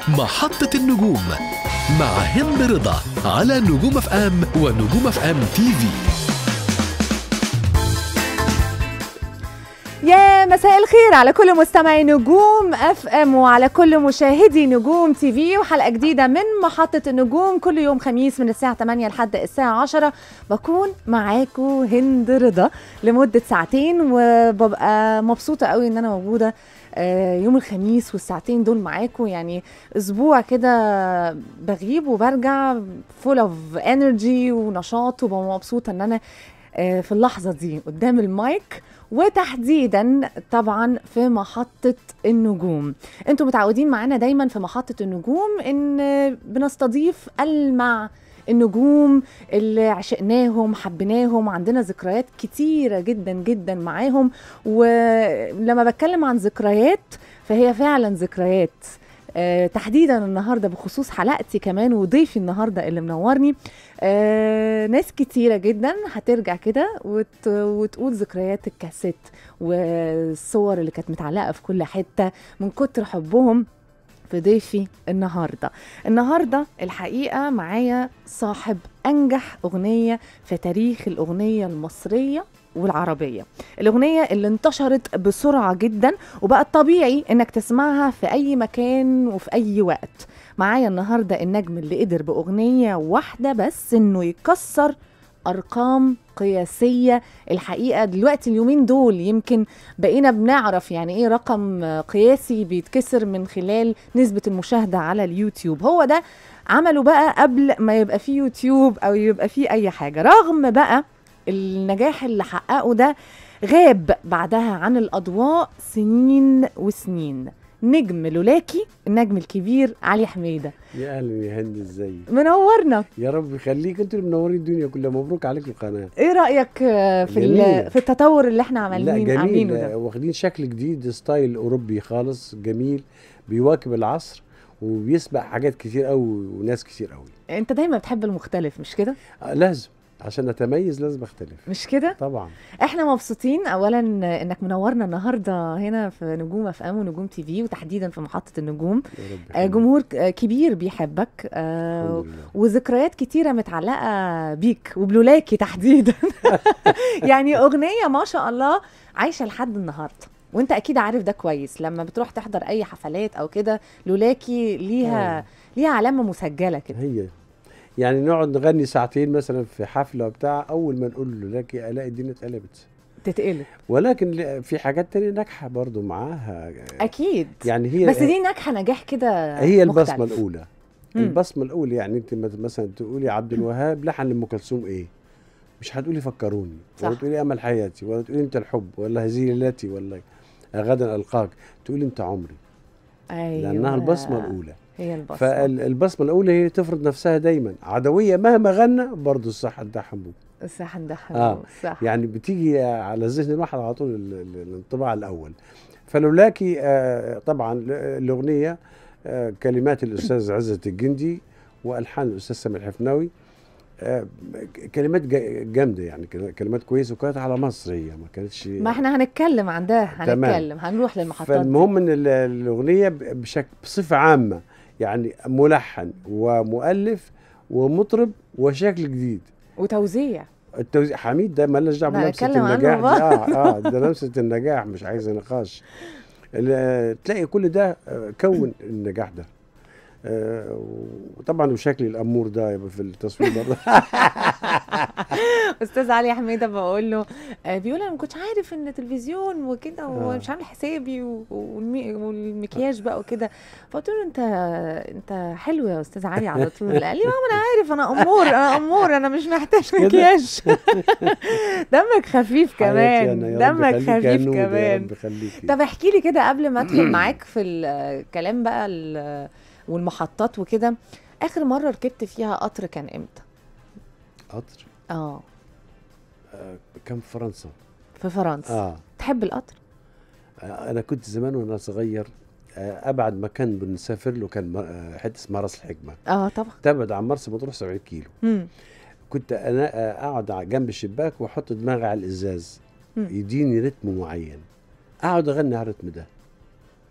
محطة النجوم مع هند رضا على نجوم اف ام ونجوم اف ام تي في يا مساء الخير على كل مستمعي نجوم اف ام وعلى كل مشاهدي نجوم تي في وحلقه جديده من محطه النجوم كل يوم خميس من الساعه 8 لحد الساعه 10 بكون معاكم هند رضا لمده ساعتين وببقى مبسوطه قوي ان انا موجوده آه، يوم الخميس والساعتين دول معاكم يعني اسبوع كده بغيب وبرجع فول اوف انرجي ونشاط وببقى مبسوطه ان انا آه، في اللحظه دي قدام المايك وتحديدا طبعا في محطة النجوم انتوا متعودين معانا دايما في محطة النجوم ان بنستضيف ألمع النجوم اللي عشقناهم حبيناهم عندنا ذكريات كتيرة جدا جدا معاهم ولما بتكلم عن ذكريات فهي فعلا ذكريات آه تحديدا النهارده بخصوص حلقتي كمان وضيفي النهارده اللي منورني آه ناس كتيره جدا هترجع كده وت وتقول ذكريات الكاسيت والصور اللي كانت متعلقه في كل حته من كتر حبهم في ضيفي النهارده النهارده الحقيقه معايا صاحب انجح اغنيه في تاريخ الاغنيه المصريه والعربية الأغنية اللي انتشرت بسرعة جدا وبقى طبيعي إنك تسمعها في أي مكان وفي أي وقت معايا النهاردة النجم اللي قدر بأغنية واحدة بس إنه يكسر أرقام قياسية الحقيقة دلوقتي اليومين دول يمكن بقينا بنعرف يعني إيه رقم قياسي بيتكسر من خلال نسبة المشاهدة على اليوتيوب هو ده عمله بقى قبل ما يبقى فيه يوتيوب أو يبقى فيه أي حاجة رغم بقى النجاح اللي حققه ده غاب بعدها عن الأضواء سنين وسنين نجم لولاكي النجم الكبير علي حميدة يا اهلا يا هند ازيك منورنا يا رب يخليك انتوا اللي منورين الدنيا كلها مبروك عليك القناه ايه رأيك آه، في جميل. ال- في التطور اللي احنا لا عاملين جميل عاملينه آه، ده واخدين شكل جديد ستايل اوروبي خالص جميل بيواكب العصر وبيسبق حاجات كتير قوي وناس كتير قوي انت دايما بتحب المختلف مش كده آه لازم عشان اتميز لازم اختلف مش كده طبعا احنا مبسوطين اولا انك منورنا النهارده هنا في نجوم اف ام ونجوم تي في وتحديدا في محطه النجوم يا رب آه، يخليك. جمهور ك- آه، كبير بيحبك آه، الحمد لله وذكريات كتيرة متعلقة بيك وبلولاكي تحديدا يعني أغنية ما شاء الله عايشة لحد النهاردة وانت اكيد عارف ده كويس لما بتروح تحضر اي حفلات او كده لولاكي ليها آه. ليها علامة مسجلة كده هي يعني نقعد نغني ساعتين مثلا في حفله بتاع اول ما نقول له لك الاقي الدنيا اتقلبت تتقلب ولكن ل- في حاجات تانية ناجحه برضو معاها اكيد يعني هي بس دي ناجحة نجاح كده هي البصمه مختلف. الاولى مم. البصمه الاولى يعني انت مت- مثلا تقولي عبد الوهاب لحن لام كلثوم ايه مش هتقولي فكروني ولا صح. تقولي امل حياتي ولا تقولي انت الحب ولا هذه ليلتي ولا غدا القاك تقولي انت عمري ايوه لانها البصمه الاولى هي البصمة فالبصمه الاولى هي تفرض نفسها دايما عدويه مهما غنى برضه الصح بتاعها حبوب صح ده آه. صح يعني بتيجي على ذهن الواحد على طول ال- ال- الانطباع الاول فلولاكي آه، طبعا ال- الاغنيه آه، كلمات الاستاذ عزت الجندي والحان الاستاذ سامي الحفناوي آه، كلمات جا- جامده يعني كل- كلمات كويسه وكانت على مصر هي ما كانتش ما احنا هنتكلم عن ده تمام. هنتكلم هنروح للمحطات دي. فالمهم ان ال- الاغنيه ب- بشكل بصفه عامه يعني ملحن ومؤلف ومطرب وشكل جديد وتوزيع التوزيع حميد ده مالناش دعوه لا، بلمسه نتكلم عنه النجاح دي بقى. اه اه ده لمسه النجاح مش عايزه نقاش ال- تلاقي كل ده آه، كون النجاح ده آه، وطبعا وشكل الامور ده يبقى في التصوير برضه استاذ علي حميده بقول له آه، بيقول انا ما كنتش عارف ان تلفزيون وكده آه. ومش عامل حسابي و- والمي- والمكياج بقى وكده فقلت له انت انت حلو يا استاذ علي على طول قال لي ماما انا عارف انا امور انا امور انا مش محتاج كده. مكياج دمك خفيف حياتي أنا، كمان يا رب دمك يخليك يا خفيف نور، يا كمان رب يخليكي. طب احكي لي كده قبل ما ادخل معاك في الكلام بقى ال- والمحطات وكده اخر مره ركبت فيها قطر كان امتى قطر اه آه، كان في فرنسا في فرنسا اه تحب القطر آه، انا كنت زمان وانا صغير آه، ابعد مكان بنسافر له كان م- آه، حته اسمها راس الحكمه اه طبعا تبعد عن مرسى مطروح 70 كيلو مم. كنت انا آه، اقعد على جنب الشباك واحط دماغي على الازاز مم. يديني رتم معين اقعد اغني على الرتم ده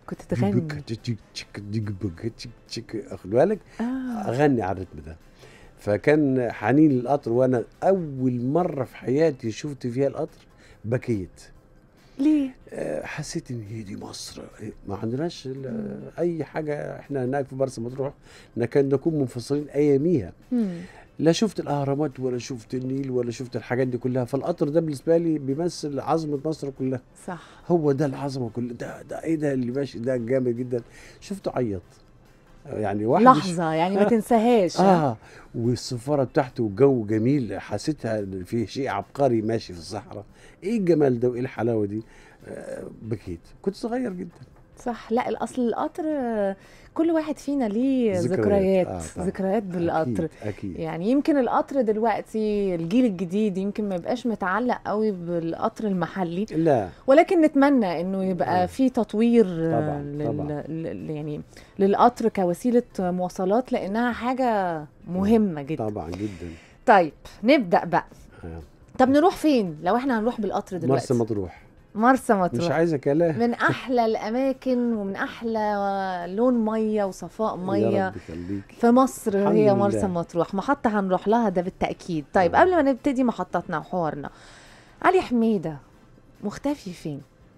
كنت تغني بك تشك تشك ديك بك تشك تشك اخد بالك اه اغني على الريتم ده فكان حنين للقطر وانا اول مره في حياتي شفت فيها القطر بكيت ليه آه، حسيت ان هي دي مصر ما عندناش ال- اي حاجه احنا هناك في مرسى مطروح نكاد نكون منفصلين اياميها مم. لا شفت الاهرامات ولا شفت النيل ولا شفت الحاجات دي كلها فالقطر ده بالنسبه لي بيمثل عظمه مصر كلها صح هو ده العظمه كلها ده ده ايه ده اللي ماشي ده جامد جدا شفته عيط يعني واحد مش- لحظه يعني ما تنساهاش اه والسفاره بتاعته والجو جميل حسيتها إن في شيء عبقري ماشي في الصحراء ايه الجمال ده وايه الحلاوه دي آه بكيت كنت صغير جدا صح لا الاصل القطر آه، كل واحد فينا ليه ذكريات. ذكريات آه، طبعاً. ذكريات بالقطر اكيد اكيد يعني يمكن القطر دلوقتي الجيل الجديد يمكن ما يبقاش متعلق قوي بالقطر المحلي لا ولكن نتمنى انه يبقى آه. في تطوير آه، طبعاً، لل... طبعاً. لل... يعني للقطر كوسيله مواصلات لانها حاجه مهمه جدا طبعا جدا طيب نبدا بقى آه. طب نروح فين لو احنا هنروح بالقطر دلوقتي مرسى مطروح مرسى مش مطروح عايزه كلام من احلى الاماكن ومن احلى لون ميه وصفاء يا ميه رب يخليك في مصر الحمد هي لله. مرسى مطروح محطة هنروح لها ده بالتأكيد طيب آه. قبل ما نبتدي محطتنا وحوارنا علي حميدة مختفي فين؟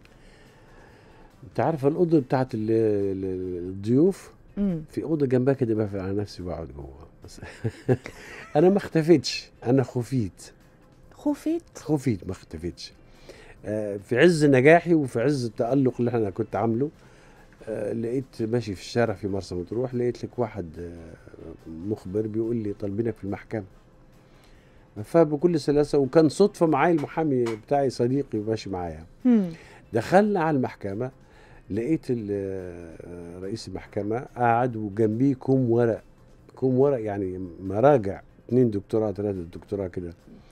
انت عارف الاوضه بتاعت ال- ال- الضيوف مم. في اوضه جنبها كده بقفل على نفسي واقعد جوه بس انا ما اختفيتش انا خفيت خفيت خفيت ما اختفيتش آه، في عز نجاحي وفي عز التألق اللي انا كنت عامله آه، لقيت ماشي في الشارع في مرسى مطروح لقيت لك واحد آه، مخبر بيقول لي طالبينك في المحكمة فبكل سلاسة وكان صدفة معايا المحامي بتاعي صديقي ماشي معايا مم. دخلنا على المحكمة لقيت ال- آه، رئيس المحكمة قاعد وجنبيه كوم ورق كوم ورق يعني مراجع اتنين دكتوراه ثلاثة دكتوراه كده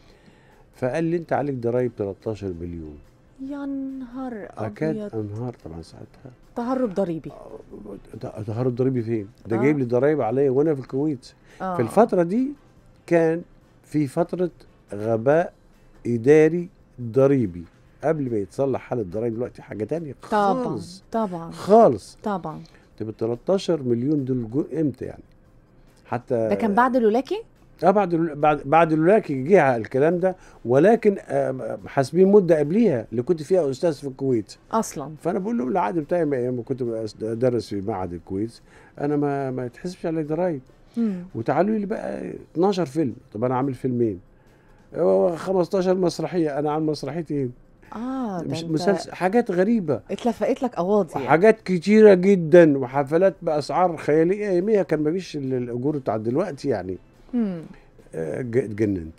فقال لي انت عليك ضرايب 13 مليون يا نهار اكاد أبيض انهار طبعا ساعتها تهرب ضريبي ده- تهرب ضريبي فين؟ ده آه. جايب لي ضرايب عليا وانا في الكويت آه. في الفترة دي كان في فترة غباء إداري ضريبي قبل ما يتصلح حال الضرايب دلوقتي حاجة تانية طبعا خالص طبعا خالص طبعا طب ال 13 مليون دول جو امتى يعني؟ حتى ده كان بعد لولاكي اه بعد ال- بعد بعد الولاكي جه الكلام ده ولكن آه، حاسبين مده قبليها اللي كنت فيها استاذ في الكويت اصلا فانا بقول لهم العقد بتاعي ما- ايام ما كنت ادرس في معهد الكويت انا ما ما يتحسبش علي ضرايب مم. وتعالوا لي بقى 12 فيلم طب انا عامل فيلمين آه، 15 مسرحيه انا عامل مسرحيتين اه ده مش انت مسلسل حاجات غريبه اتلفقت لك قواضي يعني. حاجات كتيره جدا وحفلات باسعار خياليه اياميها كان ما فيش ال- الاجور بتاع دلوقتي يعني مم. آه، ج- اتجننت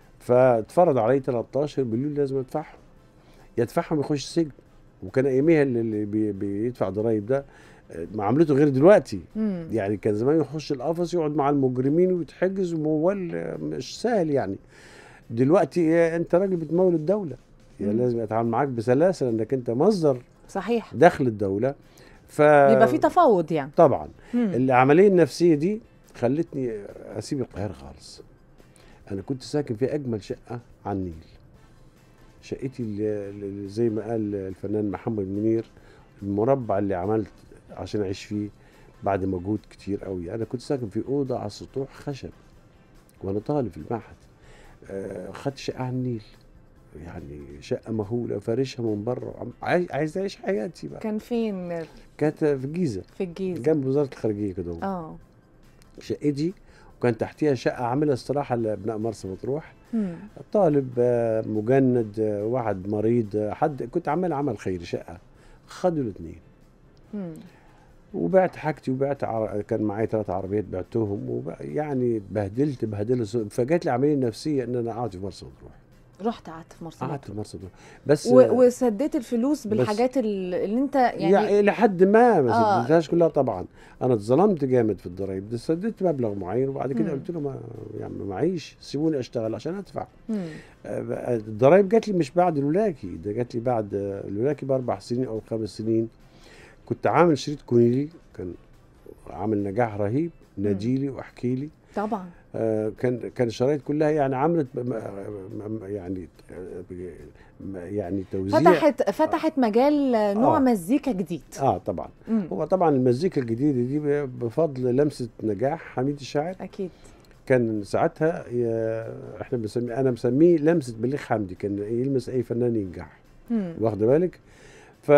فاتفرض علي 13 مليون لازم ادفعهم يدفعهم يخش سجن وكان اياميها اللي- اللي بي- بيدفع ضرايب ده آه، معاملته غير دلوقتي مم. يعني كان زمان يخش القفص يقعد مع المجرمين ويتحجز وموال آه، مش سهل يعني دلوقتي آه، انت راجل بتمول الدوله يعني مم. لازم يتعامل معاك بسلاسه لانك انت مصدر صحيح دخل الدوله ف بيبقى في تفاوض يعني طبعا مم. العمليه النفسيه دي خلتني اسيب القاهره خالص انا كنت ساكن في اجمل شقه على النيل شقتي اللي اللي زي ما قال الفنان محمد منير المربع اللي عملت عشان اعيش فيه بعد مجهود كتير قوي انا كنت ساكن في اوضه على سطوح خشب وانا طالب في المعهد آه، خدت شقه على النيل يعني شقه مهوله فارشها من بره عم- عايز عايز اعيش حياتي بقى كان فين كانت في الجيزه في الجيزه جنب وزاره الخارجيه كده اهو. اه شقتي وكان تحتيها شقه عاملها استراحه لابناء مرسى مطروح مم. طالب آه، مجند آه، واحد مريض آه، حد كنت عامل عمل خيري شقه خدوا الاثنين مم. وبعت حاجتي وبعت عر... كان معايا ثلاث عربيات بعتهم وب... يعني اتبهدلت بهدله سوء فجات لي عمليه نفسيه ان انا اقعد في مرسى مطروح رحت قعدت في مرسى قعدت مطروح في مرسى مطروح بس و... آه، وسديت الفلوس بالحاجات ال- اللي انت يعني, يعني الى حد ما ما آه. سددتهاش كلها طبعا انا اتظلمت جامد في الضرايب ده سددت مبلغ معين وبعد كده مم. قلت له ما يعني معيش سيبوني اشتغل عشان ادفع مم. آه، الضرايب جات لي مش بعد الولاكي ده جات لي بعد آه، الولاكي باربع سنين او خمس سنين كنت عامل شريط كونيلي كان عمل نجاح رهيب ناديلي واحكي لي طبعا آه، كان كان الشرايط كلها يعني عملت م- م- يعني آه، م- يعني توزيع فتحت فتحت مجال نوع آه. مزيكا جديد اه طبعا مم. هو طبعا المزيكا الجديده دي ب- بفضل لمسه نجاح حميد الشاعر اكيد كان ساعتها ي- احنا بنسميه انا مسميه لمسه بليغ حمدي كان يلمس اي فنان ينجح مم. واخده بالك ف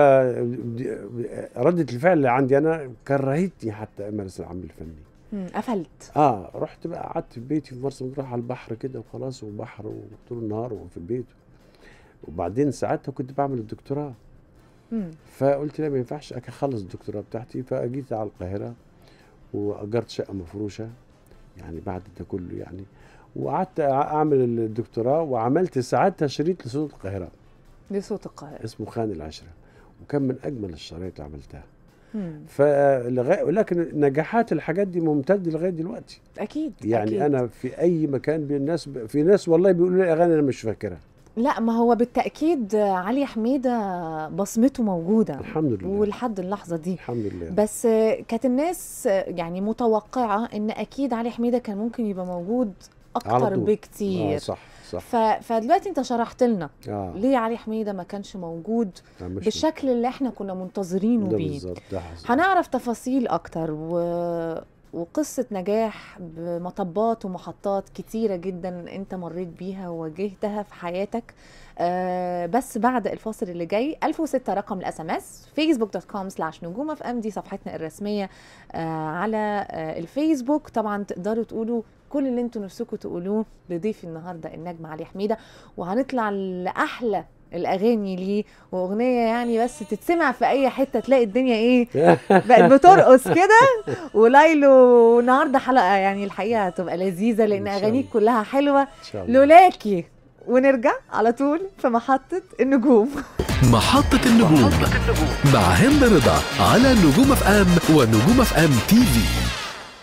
ردة الفعل اللي عندي انا كرهتني حتى امارس العمل الفني مم. قفلت اه رحت بقى قعدت في بيتي في مرسى مطروح على البحر كده وخلاص وبحر وطول النهار وفي البيت وبعدين ساعتها كنت بعمل الدكتوراه مم. فقلت لا ما ينفعش اخلص الدكتوراه بتاعتي فاجيت على القاهره واجرت شقه مفروشه يعني بعد ده كله يعني وقعدت اعمل الدكتوراه وعملت ساعتها شريط لصوت القاهره دي صوت القاهره اسمه خان العشره وكان من اجمل الشرايط اللي عملتها مم. فلغايه ولكن نجاحات الحاجات دي ممتده لغايه دلوقتي اكيد يعني أكيد. انا في اي مكان بين الناس في ناس والله بيقولوا لي اغاني انا مش فاكرها لا ما هو بالتاكيد علي حميده بصمته موجوده الحمد لله ولحد اللحظه دي الحمد لله بس كانت الناس يعني متوقعه ان اكيد علي حميده كان ممكن يبقى موجود على اكتر طول. بكتير اه صح صح ف... فدلوقتي انت شرحت لنا اه ليه علي حميده ما كانش موجود آه، مش بالشكل اللي احنا كنا منتظرينه ده بيه بالظبط ده حصل. هنعرف تفاصيل اكتر و... وقصة نجاح بمطبات ومحطات كتيرة جدا انت مريت بيها وواجهتها في حياتك آه بس بعد الفاصل اللي جاي 1006 رقم الاس ام اس فيسبوك دوت كوم سلاش نجوم اف ام دي صفحتنا الرسمية آه على آه الفيسبوك طبعا تقدروا تقولوا كل اللي انتوا نفسكم تقولوه لضيفي النهارده النجم علي حميده وهنطلع لاحلى الاغاني ليه واغنيه يعني بس تتسمع في اي حته تلاقي الدنيا ايه بقت بترقص كده ولايلو النهارده حلقه يعني الحقيقه هتبقى لذيذه لان إن شاء اغانيك الله. كلها حلوه ان شاء الله لولاكي ونرجع على طول في محطه النجوم محطة النجوم مع هند رضا على نجوم اف ام ونجوم اف ام تي في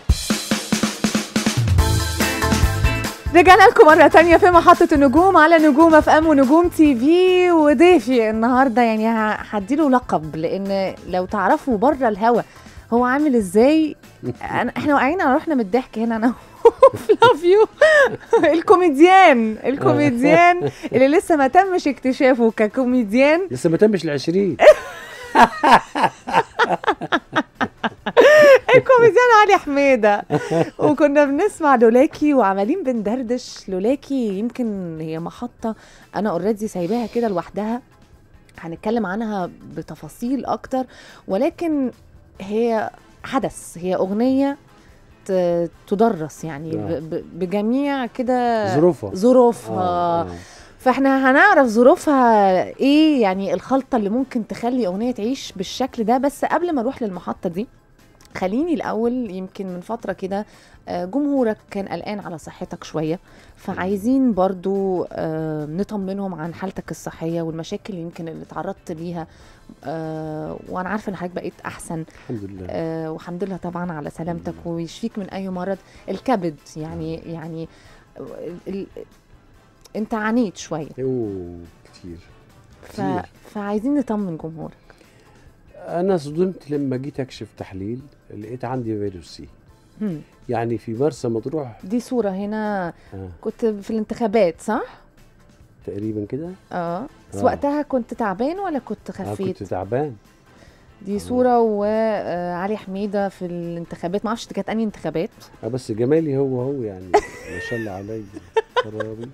رجعنا لكم مرة تانية في محطة النجوم على نجوم اف ام ونجوم تي في وضيفي النهاردة يعني ه- هديله لقب لأن لو تعرفوا بره الهوا هو عامل ازاي أنا احنا واقعين على روحنا من الضحك هنا انا فلافيو الكوميديان الكوميديان اللي لسه ما تمش اكتشافه ككوميديان لسه ما تمش العشرين الكوميديان علي حميده وكنا بنسمع لولاكي وعمالين بندردش لولاكي يمكن هي محطه انا اوريدي سايباها كده لوحدها هنتكلم عنها بتفاصيل اكتر ولكن هي حدث هي اغنيه ت- تدرس يعني آه. ب- ب- بجميع كده ظروفها ظروفها آه، آه. فاحنا هنعرف ظروفها ايه يعني الخلطه اللي ممكن تخلي اغنيه تعيش بالشكل ده بس قبل ما اروح للمحطه دي خليني الاول يمكن من فتره كده آه، جمهورك كان قلقان على صحتك شويه فعايزين برضو آه، نطمنهم عن حالتك الصحيه والمشاكل يمكن اللي تعرضت ليها آه، وانا عارفه ان حضرتك بقيت احسن الحمد لله آه، والحمد لله طبعا على سلامتك ويشفيك من اي مرض الكبد يعني يعني ال- ال- انت عانيت شويه اوه كتير ف... كتير. فعايزين نطمن جمهورك انا صدمت لما جيت اكشف تحليل لقيت عندي فيروس سي هم. يعني في مرسى مطروح دي صوره هنا آه. كنت في الانتخابات صح تقريبا كده اه بس آه. وقتها كنت تعبان ولا كنت انا خفيت كنت تعبان دي صوره وعلي حميده في الانتخابات ما اعرفش دي كانت انهي انتخابات آه، بس جمالي هو هو يعني ما شاء الله علي خرابي.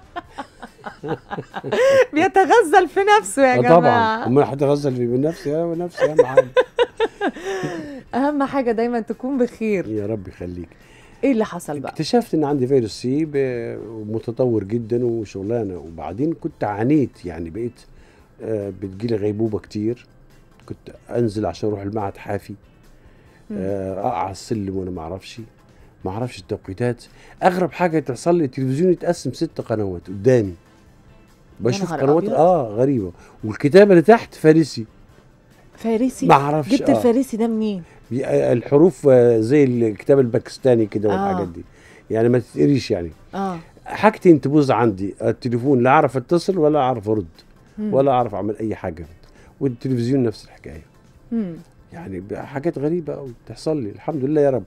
بيتغزل في نفسه يا آه جماعه طبعا امال هتغزل في بنفسي انا بنفسي اهم حاجه اهم حاجه دايما تكون بخير يا رب يخليك ايه اللي حصل بقى اكتشفت ان عندي فيروس سي ب- متطور جدا وشغلانه وبعدين كنت عانيت يعني بقيت آه، بتجيلي غيبوبه كتير كنت انزل عشان اروح المعهد حافي مم. آه، اقع على السلم وانا ما اعرفش ما اعرفش التوقيتات اغرب حاجه تحصل لي التلفزيون يتقسم ست قنوات قدامي بشوف نهار قنوات أبيض. اه غريبه والكتابه اللي تحت فارسي فارسي ما اعرفش جبت آه. الفارسي ده منين بي- آه، الحروف آه، زي الكتاب الباكستاني كده آه. والحاجات دي يعني ما تتقريش يعني اه حاجتين تبوظ عندي التليفون لا اعرف اتصل ولا اعرف ارد مم. ولا اعرف اعمل اي حاجه والتلفزيون نفس الحكايه مم. يعني ب- حاجات غريبه قوي بتحصل لي الحمد لله يا رب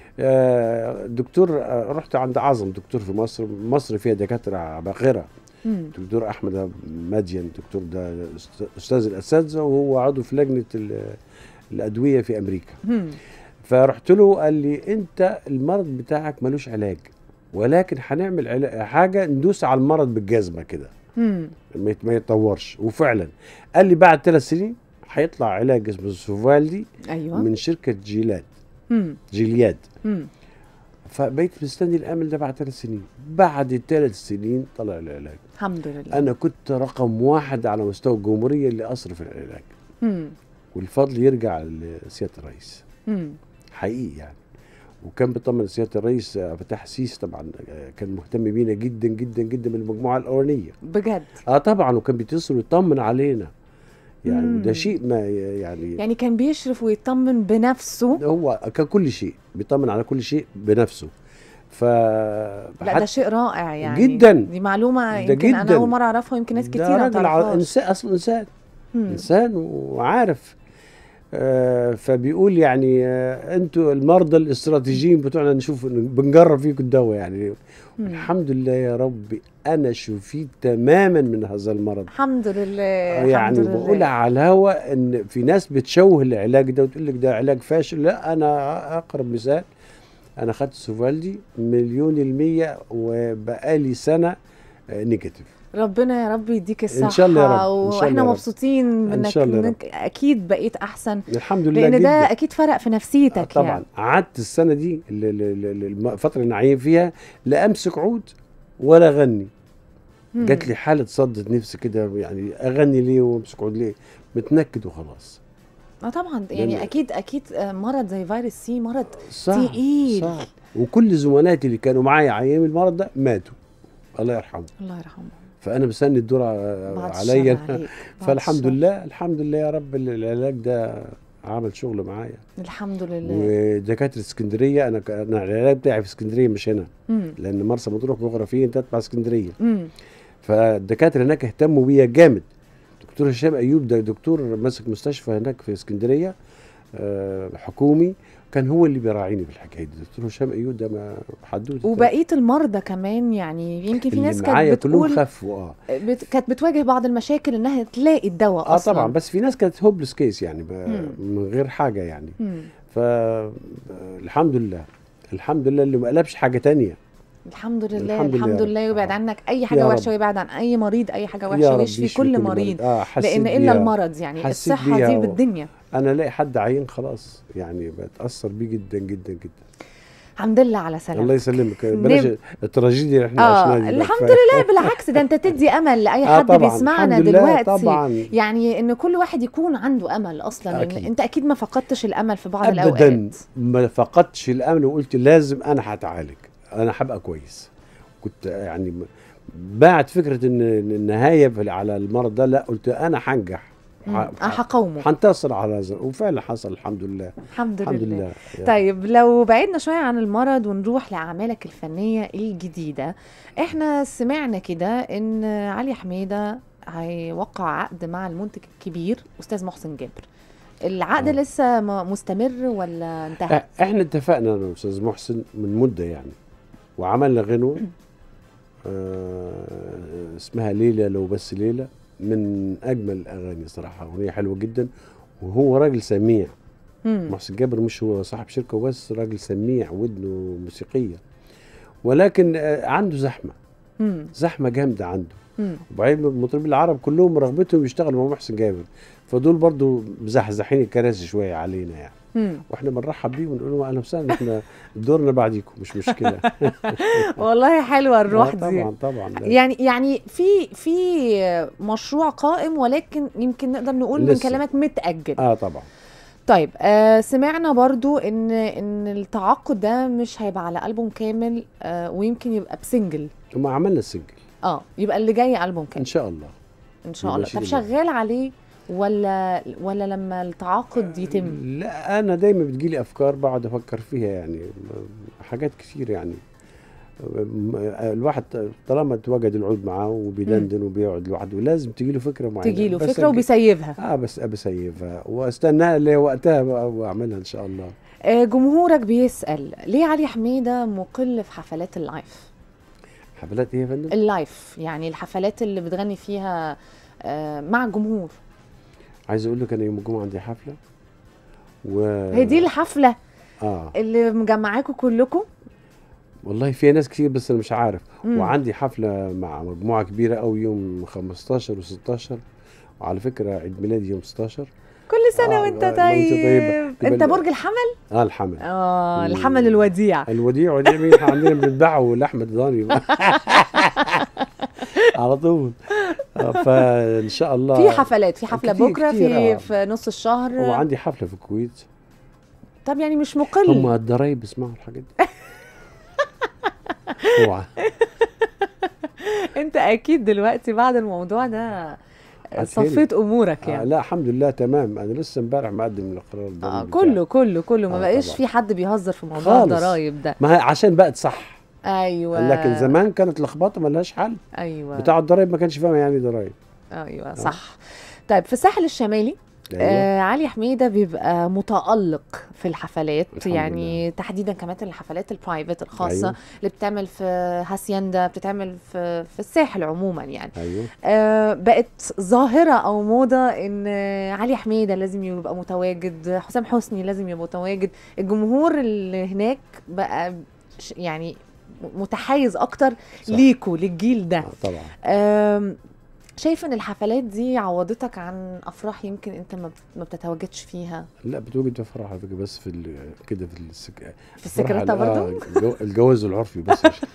آه، دكتور آه، رحت عند اعظم دكتور في مصر مصر فيها دكاتره باخره مم. دكتور احمد مدين دكتور ده أست- استاذ الاساتذه وهو عضو في لجنه ال- الادويه في امريكا مم. فرحت له قال لي انت المرض بتاعك ملوش علاج ولكن هنعمل علا- حاجه ندوس على المرض بالجزمه كده مم. ما يت- ما يتطورش وفعلا قال لي بعد ثلاث سنين هيطلع علاج اسمه سوفالدي ايوه من شركه جيلاد مم. جيلياد مم. فبقيت مستني الامل ده بعد ثلاث سنين بعد ثلاث سنين طلع العلاج الحمد لله انا كنت رقم واحد على مستوى الجمهوريه اللي اصرف العلاج مم. والفضل يرجع لسياده الرئيس مم. حقيقي يعني وكان بيطمن سياده الرئيس آه، فتح السيسي طبعا آه، كان مهتم بينا جدا جدا جدا من المجموعه الاولانيه بجد اه طبعا وكان بيتصل ويطمن علينا يعني مم. ده شيء ما يعني, يعني كان بيشرف ويطمن بنفسه هو كان كل شيء بيطمن على كل شيء بنفسه ف لا ده شيء رائع يعني جداً. دي معلومه ده يمكن انا جداً. اول مره اعرفها يمكن ناس ده كتير ما راجل ع- تعرفهاش انسان اصلا انسان مم. انسان وعارف آه فبيقول يعني آه انتوا المرضى الاستراتيجيين بتوعنا نشوف بنجرب فيكم الدواء يعني مم. الحمد لله يا ربي انا شفيت تماما من هذا المرض الحمد لله يعني الحمد بقول لله على الهوا ان في ناس بتشوه العلاج ده وتقول لك ده علاج فاشل لا انا اقرب مثال انا خدت سوفالدي مليون المية وبقالي سنة آه، نيجاتيف ربنا يا رب يديك الصحة إن شاء الله يا رب، إن شاء واحنا الله يا رب. مبسوطين إن منك شاء الله يا رب. انك اكيد بقيت احسن الحمد لله لان جدا ده اكيد فرق في نفسيتك آه، طبعا يعني قعدت السنة دي ال- ال- ال- ال- الفترة اللي نعيم فيها لا امسك عود ولا اغني مم. جات لي حالة صدت نفسي كده يعني اغني ليه وامسك عود ليه متنكد وخلاص اه طبعا يعني لأن- اكيد اكيد آه، مرض زي فيروس سي مرض صعب تقيل. صعب وكل زملاتي اللي كانوا معايا ايام المرض ده ماتوا الله يرحمه الله يرحمه فانا مستني الدور ع- بعد عليا الشر عليك. بعد فالحمد الشر. لله الحمد لله يا رب ال- العلاج ده عمل شغل معايا الحمد لله ودكاتره اسكندريه انا ك- انا العلاج بتاعي في اسكندريه مش هنا مم. لان مرسى مطروح جغرافيا تتبع اسكندريه مم. فالدكاتره هناك اهتموا بيا جامد دكتور هشام ايوب ده دكتور ماسك مستشفى هناك في اسكندريه آه، حكومي كان هو اللي بيراعيني في الحكايه دي دكتور هشام ايوب ده ما حدوته وبقيه المرضى كمان يعني يمكن في اللي ناس معايا كانت كلهم بتقول خفوا اه بت... كانت بتواجه بعض المشاكل انها تلاقي الدواء اه اصلا طبعا بس في ناس كانت هوبلس كيس يعني ب... مم. من غير حاجه يعني مم. فالحمد لله الحمد لله اللي ما قلبش حاجه تانية الحمد لله الحمد الحمد, لله يا لله رب. يبعد آه. عنك اي يا حاجه رب. وحشه ويبعد عن اي مريض اي حاجه يا وحشه رب ويشفي يشفي كل مريض اه حسيت لان الا بيها. المرض يعني حسيت الصحه بيها دي و- بالدنيا انا الاقي حد عيان خلاص يعني بتاثر بيه جدا جدا جدا الحمد لله على سلامتك الله يسلمك بلاش التراجيديا اللي احنا اه عشناها دي بقى الحمد كفاية. لله بالعكس ده انت تدي امل لاي آه حد طبعاً، بيسمعنا الحمد لله دلوقتي طبعا يعني ان كل واحد يكون عنده امل اصلا لان أكيد. انت اكيد ما فقدتش الامل في بعض ابدا الاوقات ما فقدتش الامل وقلت لازم انا هتعالج انا هبقى كويس كنت يعني م- بعد فكره ان إن النهايه في- على المرض ده لا قلت انا هنجح مم. ه- اه هقاومه هنتصر على هذا وفعلا حصل الحمد لله الحمد, الحمد لله. لله يا طيب لو بعدنا شوية عن المرض ونروح لأعمالك الفنية الجديدة احنا سمعنا كده ان علي حميدة هيوقع عقد مع المنتج الكبير أستاذ محسن جابر العقد آه. لسه م- مستمر ولا انتهى؟ إح- احنا اتفقنا انا واستاذ محسن من مده يعني وعملنا غنوه آه اسمها ليله لو بس ليله من اجمل الاغاني صراحه اغنيه حلوه جدا وهو راجل سميع مم. محسن جابر مش هو صاحب شركه وبس راجل سميع ودنه موسيقيه ولكن آه، عنده زحمه مم. زحمه جامده عنده مم. وبعدين المطربين العرب كلهم رغبتهم يشتغلوا مع محسن جابر فدول برضو مزحزحين الكراسي شويه علينا يعني مم. واحنا بنرحب بيه ونقول لهم اهلا وسهلا احنا دورنا بعديكم مش مشكله والله حلوة الروح آه دي طبعا طبعا لا. يعني يعني في في مشروع قائم ولكن يمكن نقدر نقول من لسه. كلامك متأجل اه طبعا طيب آه سمعنا برضو ان ان التعاقد ده مش هيبقى على ألبوم كامل آه ويمكن يبقى بسنجل وما عملنا السنجل اه يبقى اللي جاي ألبوم ان كامل شاء الله ان شاء الله بمشيئة طب الله. شغال عليه ولا ولا لما التعاقد يتم لا انا دايما بتجيلي افكار بقعد افكر فيها يعني حاجات كتير يعني م- الواحد طالما تواجد العود معاه وبيدندن وبيقعد لوحده لازم تجي له فكره معينه تجي له بس فكره أجي- وبيسيبها اه بس بسيفها واستناها اللي وقتها بقى واعملها ان شاء الله آه، جمهورك بيسال ليه علي حميده مقل في حفلات اللايف حفلات ايه يا فندم؟ اللايف يعني الحفلات اللي بتغني فيها آه، مع الجمهور عايز اقول لك انا يوم الجمعه عندي حفله و هي دي الحفله اه اللي مجمعاكم كلكم والله في ناس كتير بس انا مش عارف مم. وعندي حفله مع مجموعه كبيره قوي يوم 15 و16 وعلى فكره عيد ميلادي يوم 16 كل سنه آه، وانت آه، وأنت طيب طيبة. انت يبقى- برج الحمل اه الحمل اه مم. الحمل الوديع الوديع وديع مين إحنا عندنا بنذبحه لاحمد ضاني على طول آه، فان شاء الله في حفلات في حفله كتير- بكره كتير، في آه. في نص الشهر وعندي حفله في الكويت طب يعني مش مقل هم الضرايب بيسمعوا الحاجات دي اوعى انت اكيد دلوقتي بعد الموضوع ده صفيت امورك آه يعني لا الحمد لله تمام انا لسه امبارح مقدم الاقرار آه الضريبي كله كله كله ما آه، بقاش طبعا. في حد بيهزر في موضوع خالص. الضرايب ده ما هي عشان بقت صح ايوه لكن زمان كانت لخبطه ملهاش حل ايوه بتاع الضرايب ما كانش فاهم يعني ضرايب ايوه صح طيب في الساحل الشمالي أيوة. آه علي حميده بيبقى متالق في الحفلات الحمد يعني تحديدا كمان الحفلات البرايفت الخاصه أيوة. اللي بتعمل في هاسيندا بتتعمل في في الساحل عموما يعني ايوه آه بقت ظاهره او موضه ان آه، علي حميده لازم يبقى متواجد حسام حسني لازم يبقى متواجد الجمهور اللي هناك بقى ش- يعني متحيز اكتر صح. ليكوا للجيل ده آه طبعا أم، شايف ان الحفلات دي عوضتك عن افراح يمكن انت ما بت- ما بتتواجدش فيها لا بتوجد افراح على فكره بس في ال- كده في السك... في السكرتة برضو آه الجو... الجواز العرفي بس عشان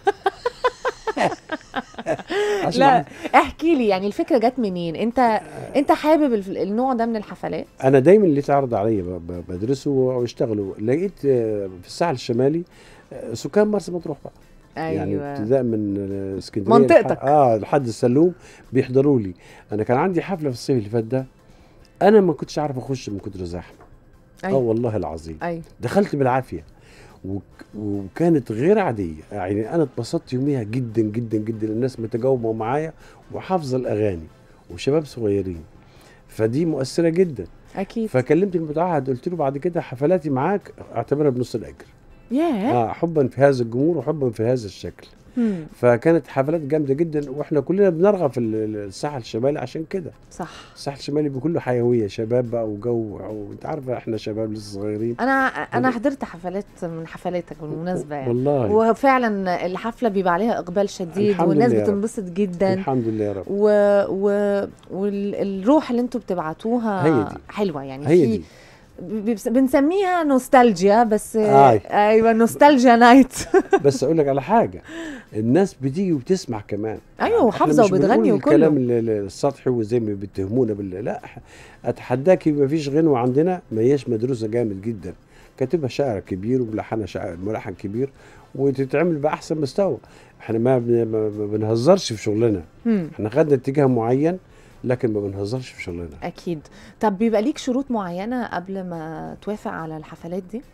عشان لا احكي لي يعني الفكره جت منين انت انت حابب الف- النوع ده من الحفلات انا دايما اللي اتعرض عليا ب- ب- بدرسه واشتغله لقيت آه، في الساحل الشمالي آه، سكان مرسى مطروح بقى يعني ايوه ابتداء من آه، اسكندريه منطقتك. لح- اه لحد السلوم بيحضروا لي انا كان عندي حفله في الصيف اللي فات ده انا ما كنتش عارف اخش من كتر الزحمه اه ايوه والله العظيم ايوه دخلت بالعافيه وك- وكانت غير عاديه يعني انا اتبسطت يوميها جدا جدا جدا الناس متجاوبه معايا وحافظه الاغاني وشباب صغيرين فدي مؤثره جدا اكيد فكلمت المتعهد قلت له بعد كده حفلاتي معاك اعتبرها بنص الاجر ياه اه حبا في هذا الجمهور وحبا في هذا الشكل مم، فكانت حفلات جامده جدا واحنا كلنا بنرغب في ال- ال- الساحل الشمالي عشان كده صح الساحل الشمالي بكله حيويه شباب بقى وجو وانت عارفه احنا شباب لسه صغيرين انا انا حضرت حفلات من حفلاتك بالمناسبه يعني والله وفعلا الحفله بيبقى عليها اقبال شديد الحمد والناس لله يا رب. بتنبسط جدا الحمد لله يا رب و... و... والروح اللي انتوا بتبعتوها هي دي. حلوه يعني هي في دي بيبس- بنسميها نوستالجيا بس آي. ايوه نوستالجيا نايت بس اقول لك على حاجه الناس بتيجي وبتسمع كمان أيوة، إحنا وحافظة مش بنقول وبتغني وكله. الكلام ال- ال- السطحي وزي ما بيتهمونا بال لا اتحداكي ما فيش غنوه عندنا ما هياش مدروسه جامد جدا كاتبها شاعر كبير وملحنها شاعر ملحن كبير وتتعمل باحسن مستوى احنا ما بن- ما ما بنهزرش في شغلنا مم. احنا خدنا اتجاه معين لكن ما بنهزرش في شغلنا اكيد طب بيبقى ليك شروط معينه قبل ما توافق على الحفلات دي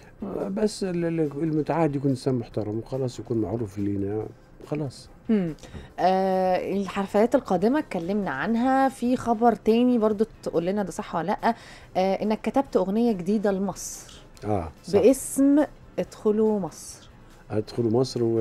بس ال- ال- المتعهد يكون انسان محترم وخلاص يكون معروف لينا خلاص مم. آه الحفلات القادمه اتكلمنا عنها في خبر تاني برضو تقول لنا ده صح ولا لا آه انك كتبت اغنيه جديده لمصر اه صح. باسم ادخلوا مصر ادخل مصر و...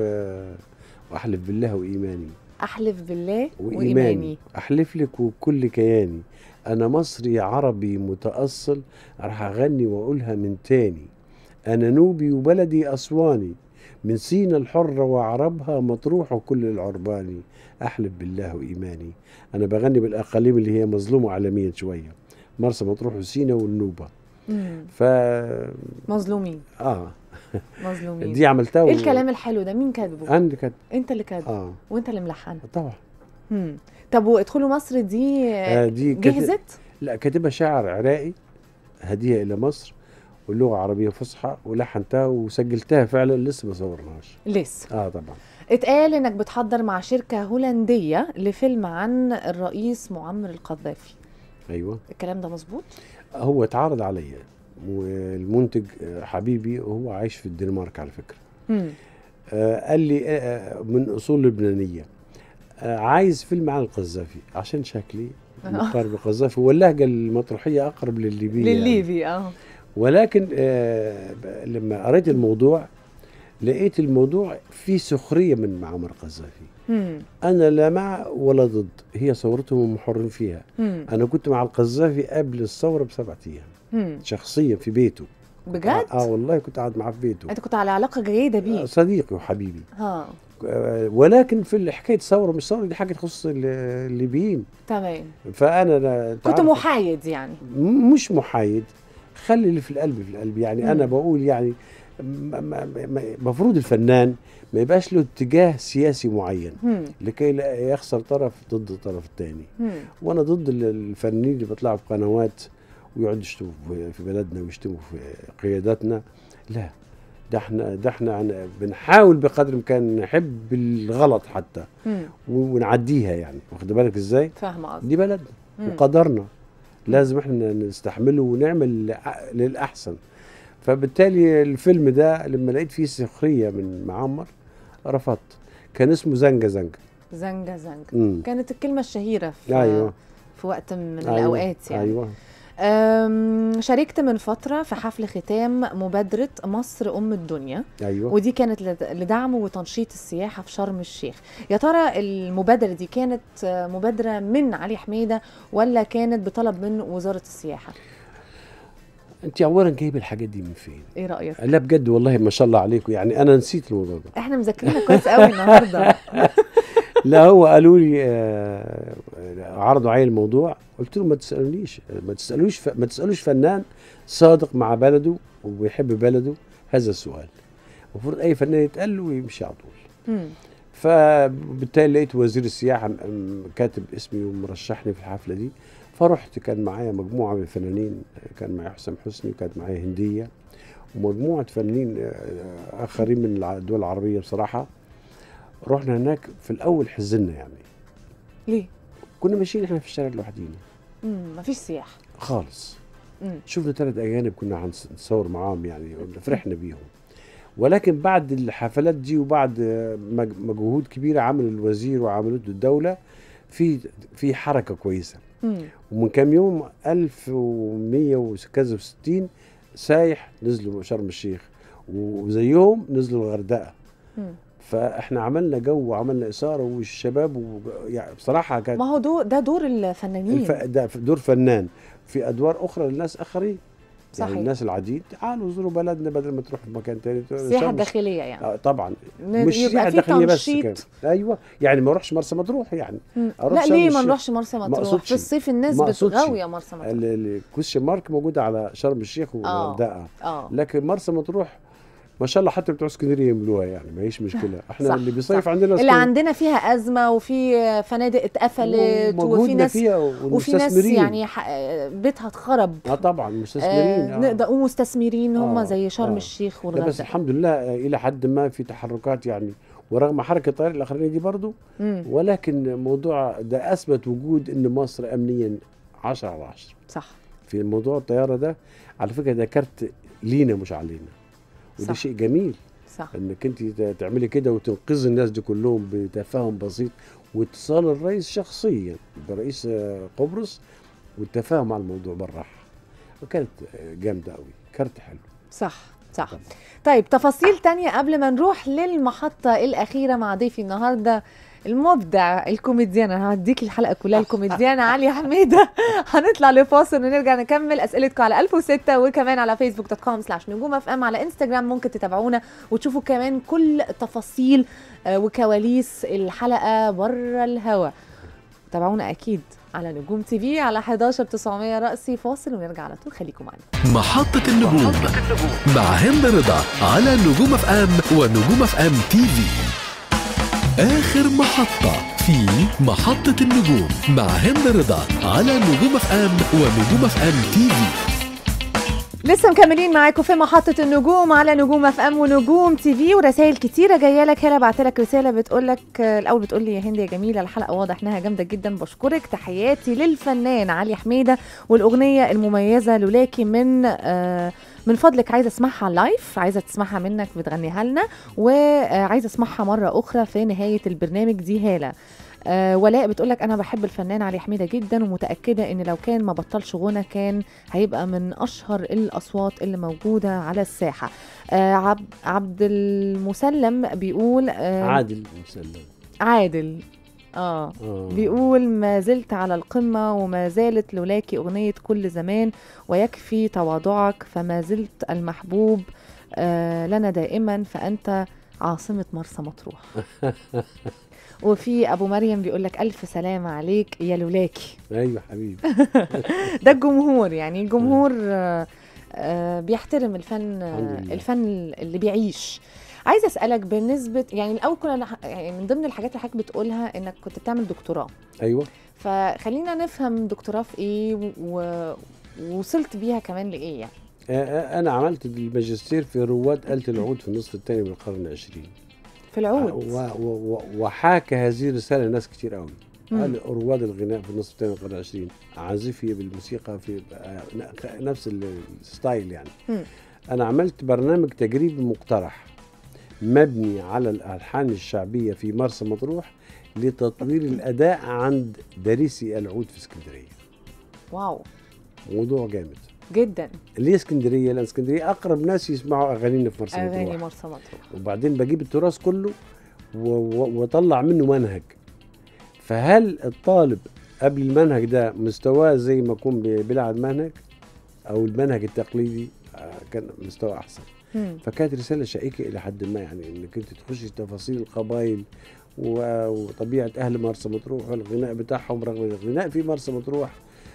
واحلف بالله وايماني احلف بالله وايماني, وايماني احلف لك وكل كياني انا مصري عربي متاصل راح اغني واقولها من تاني انا نوبي وبلدي اسواني من سينا الحرة وعربها مطروح وكل العرباني أحلف بالله وإيماني أنا بغني بالأقاليم اللي هي مظلومة عالميا شوية مرسى مطروح وسينا والنوبة مم. ف مظلومين آه مظلومين دي عملتها ايه الكلام الحلو ده مين كاتبه عندك كانت انت اللي كاتبه آه وانت اللي ملحنها طبعا مم. طب وادخلوا مصر دي آه دي كت- جهزت لا كاتبها شاعر عراقي هدية إلى مصر واللغة عربية فصحى ولحنتها وسجلتها فعلا لسه ما صورناهاش لسه اه طبعا اتقال انك بتحضر مع شركة هولندية لفيلم عن الرئيس معمر القذافي ايوه الكلام ده مظبوط هو اتعرض عليا والمنتج آه، حبيبي وهو عايش في الدنمارك على فكره مم. آه قال لي آه من اصول لبنانيه آه عايز فيلم عن القذافي عشان شكلي مقارب القذافي واللهجه المطروحيه اقرب للليبيه يعني. للليبي اه ولكن آه ب- لما قريت الموضوع لقيت الموضوع فيه سخريه من معمر القذافي مم. انا لا مع ولا ضد هي ثورتهم هم حرين فيها مم. انا كنت مع القذافي قبل الثوره بسبعة ايام مم. شخصيا في بيته بجد؟ اه, آه والله كنت قاعد معاه في بيته انت كنت على علاقه جيده آه بيه صديقي وحبيبي ها آه ولكن في حكايه ثوره مش ثوره دي حاجه تخص ال- الليبيين تمام فانا أنا كنت تعرف- محايد يعني م- مش محايد خلي اللي في القلب في القلب يعني مم. انا بقول يعني المفروض الفنان ما يبقاش له اتجاه سياسي معين مم. لكي لا يخسر طرف ضد الطرف الثاني مم. وانا ضد ال- الفنانين اللي بيطلعوا في قنوات ويقعدوا يشتموا في- في بلدنا ويشتموا في قياداتنا لا ده احنا ده احنا عن- بنحاول بقدر الامكان نحب الغلط حتى مم. و- ونعديها يعني واخد بالك ازاي فاهمه قصدي دي بلدنا مم. وقدرنا لازم احنا نستحمله ونعمل لأ- للاحسن فبالتالي الفيلم ده لما لقيت فيه سخريه من معمر رفضت كان اسمه زنجه زنجه زنجه زنجه امم كانت الكلمه الشهيره في ايوه في وقت من أيوة. الاوقات يعني ايوه أم، شاركت من فترة في حفل ختام مبادرة مصر أم الدنيا ايوه ودي كانت لد- لدعم وتنشيط السياحة في شرم الشيخ يا ترى المبادرة دي كانت آه، مبادرة من علي حميدة ولا كانت بطلب من وزارة السياحة انت اولا جايب الحاجات دي من فين؟ ايه رأيك؟ لا بجد والله ما شاء الله عليكم يعني انا نسيت الموضوع ده احنا مذاكرينها كويس قوي النهاردة لا هو قالوا لي آه، عرضوا علي الموضوع قلت لهم ما تسالونيش ما تسالوش ف... ما تسالوش فنان صادق مع بلده وبيحب بلده هذا السؤال المفروض اي فنان يتقال له ويمشي على طول مم. فبالتالي لقيت وزير السياحه م- م- كاتب اسمي ومرشحني في الحفله دي فرحت كان معايا مجموعه من الفنانين كان معايا حسام حسني وكانت معايا هنديه ومجموعه فنانين آه، اخرين من الع- الدول العربيه بصراحه رحنا هناك في الاول حزنا يعني ليه؟ كنا ماشيين احنا في الشارع لوحدينا مم. مفيش سياحة خالص مم. شفنا ثلاث اجانب كنا هنصور معاهم يعني فرحنا بيهم ولكن بعد الحفلات دي وبعد مج- مجهود كبيره عمل الوزير وعملته الدوله في في حركه كويسه مم. ومن كام يوم 1100 وكذا وستين سايح نزلوا شرم الشيخ وزيهم نزلوا الغردقه مم. فاحنا عملنا جو وعملنا اثاره والشباب و... يعني بصراحه كانت ما هو دو ده دور الفنانين الف... ده في دور فنان في ادوار اخرى للناس اخرين صحيح يعني الناس العاديين تعالوا زوروا بلدنا بدل ما تروحوا في مكان تاني السياحة شرم- الداخلية يعني آه طبعا ن- مش يبقى سياحه في داخليه بس تنشيط. كمان ايوه يعني ما اروحش مرسى مطروح يعني مم. أروح لا شرم ليه ما الشيخ. نروحش مرسى مطروح أقصدش. في الصيف الناس ما أقصدش. بتغاوية مرسى مطروح الكوشن مارك موجوده على شرم الشيخ والغردقه اه لكن مرسى مطروح ما شاء الله حتى بتوع اسكندريه يعملوها يعني ما هيش مشكله احنا صح، اللي بيصيف صح. عندنا اللي اسكندرية. عندنا فيها أزمة وفي فنادق اتقفلت وفي ومجهودنا ناس فيها وفي ناس والمستثمرين. يعني ح- بيتها اتخرب اه طبعا مستثمرين آه آه نقدر ومستثمرين هم آه، زي شرم آه. الشيخ لا بس والغردقة الحمد لله آه، الى حد ما في تحركات يعني ورغم حركه الطيار الاخرانيه دي برضو مم. ولكن موضوع ده اثبت وجود ان مصر امنيا 10 على 10 صح في موضوع الطياره ده على فكره ده كارت لينا مش علينا وده صح. شيء جميل صح انك انت ت- تعملي كده وتنقذي الناس دي كلهم بتفاهم بسيط واتصال الرئيس شخصيا برئيس آه، قبرص والتفاهم على الموضوع بالراحه وكانت آه، جامده قوي كارت حلو صح صح طبعا. طيب تفاصيل تانية قبل ما نروح للمحطة الأخيرة مع ضيفي النهاردة المبدع الكوميديان انا هديك الحلقه كلها الكوميديان علي حميده هنطلع لفاصل ونرجع نكمل اسئلتكم على 1006 وكمان على فيسبوك دوت كوم سلاش نجوم اف ام على انستجرام ممكن تتابعونا وتشوفوا كمان كل تفاصيل آه، وكواليس الحلقه بره الهوا تابعونا اكيد على نجوم تي في على 11 900 رأسي فاصل ونرجع على طول خليكم معانا محطة النجوم مع هند رضا على نجوم اف ام ونجوم اف ام تي في آخر محطة في محطة النجوم مع هند رضا على نجوم اف ام ونجوم اف ام تي في لسه مكملين معاكم في محطة النجوم على نجوم اف ام ونجوم تي في ورسائل كتيرة جاية لك هلا بعت لك رسالة بتقول لك الأول بتقول لي يا هند يا جميلة الحلقة واضح إنها جامدة جدا بشكرك تحياتي للفنان علي حميدة والأغنية المميزة لولاكي من آه من فضلك عايزة اسمعها لايف عايزة تسمعها منك بتغنيها لنا وعايزة اسمعها مرة أخرى في نهاية البرنامج دي هالة آه ولاء بتقول لك انا بحب الفنان علي حميده جدا ومتاكده ان لو كان ما بطلش غنى كان هيبقى من اشهر الاصوات اللي موجوده على الساحه آه عبد عبد المسلم بيقول آه عادل مسلم عادل اه آه. بيقول ما زلت على القمة وما زالت لولاكي أغنية كل زمان ويكفي تواضعك فما زلت المحبوب آه لنا دائما فأنت عاصمة مرسى مطروح وفي أبو مريم بيقول لك ألف سلامة عليك يا لولاكي ايوه حبيبي ده الجمهور يعني الجمهور آه آه بيحترم الفن الحمد لله. الفن اللي بيعيش عايزه اسالك بالنسبه يعني الاول كنا نح- يعني من ضمن الحاجات اللي حضرتك بتقولها انك كنت بتعمل دكتوراه ايوه فخلينا نفهم دكتوراه في ايه و- ووصلت بيها كمان لايه يعني آه، آه، انا عملت الماجستير في رواد آلة العود في النصف الثاني من القرن العشرين في العود و- و- و- وحاكى هذه الرساله ناس كتير قوي مم. قال رواد الغناء في النصف الثاني من القرن العشرين عازفية بالموسيقى في آه، نفس ال- الستايل يعني مم. انا عملت برنامج تجريبي مقترح مبني على الالحان الشعبيه في مرسى مطروح لتطوير الاداء عند دارسي العود في اسكندريه واو موضوع جامد جدا ليه اسكندريه لان اسكندريه اقرب ناس يسمعوا اغانينا في مرسى اغاني مطروح مرسى مطروح وبعدين بجيب التراث كله و- و- واطلع منه منهج فهل الطالب قبل المنهج ده مستواه زي ما يكون بي- بيلعب منهج او المنهج التقليدي آه، كان مستوى احسن مم. فكانت رساله شائكه الى حد ما يعني انك انت تخش تفاصيل القبائل و- وطبيعه اهل مرسى مطروح والغناء بتاعهم رغم ان الغناء في مرسى مطروح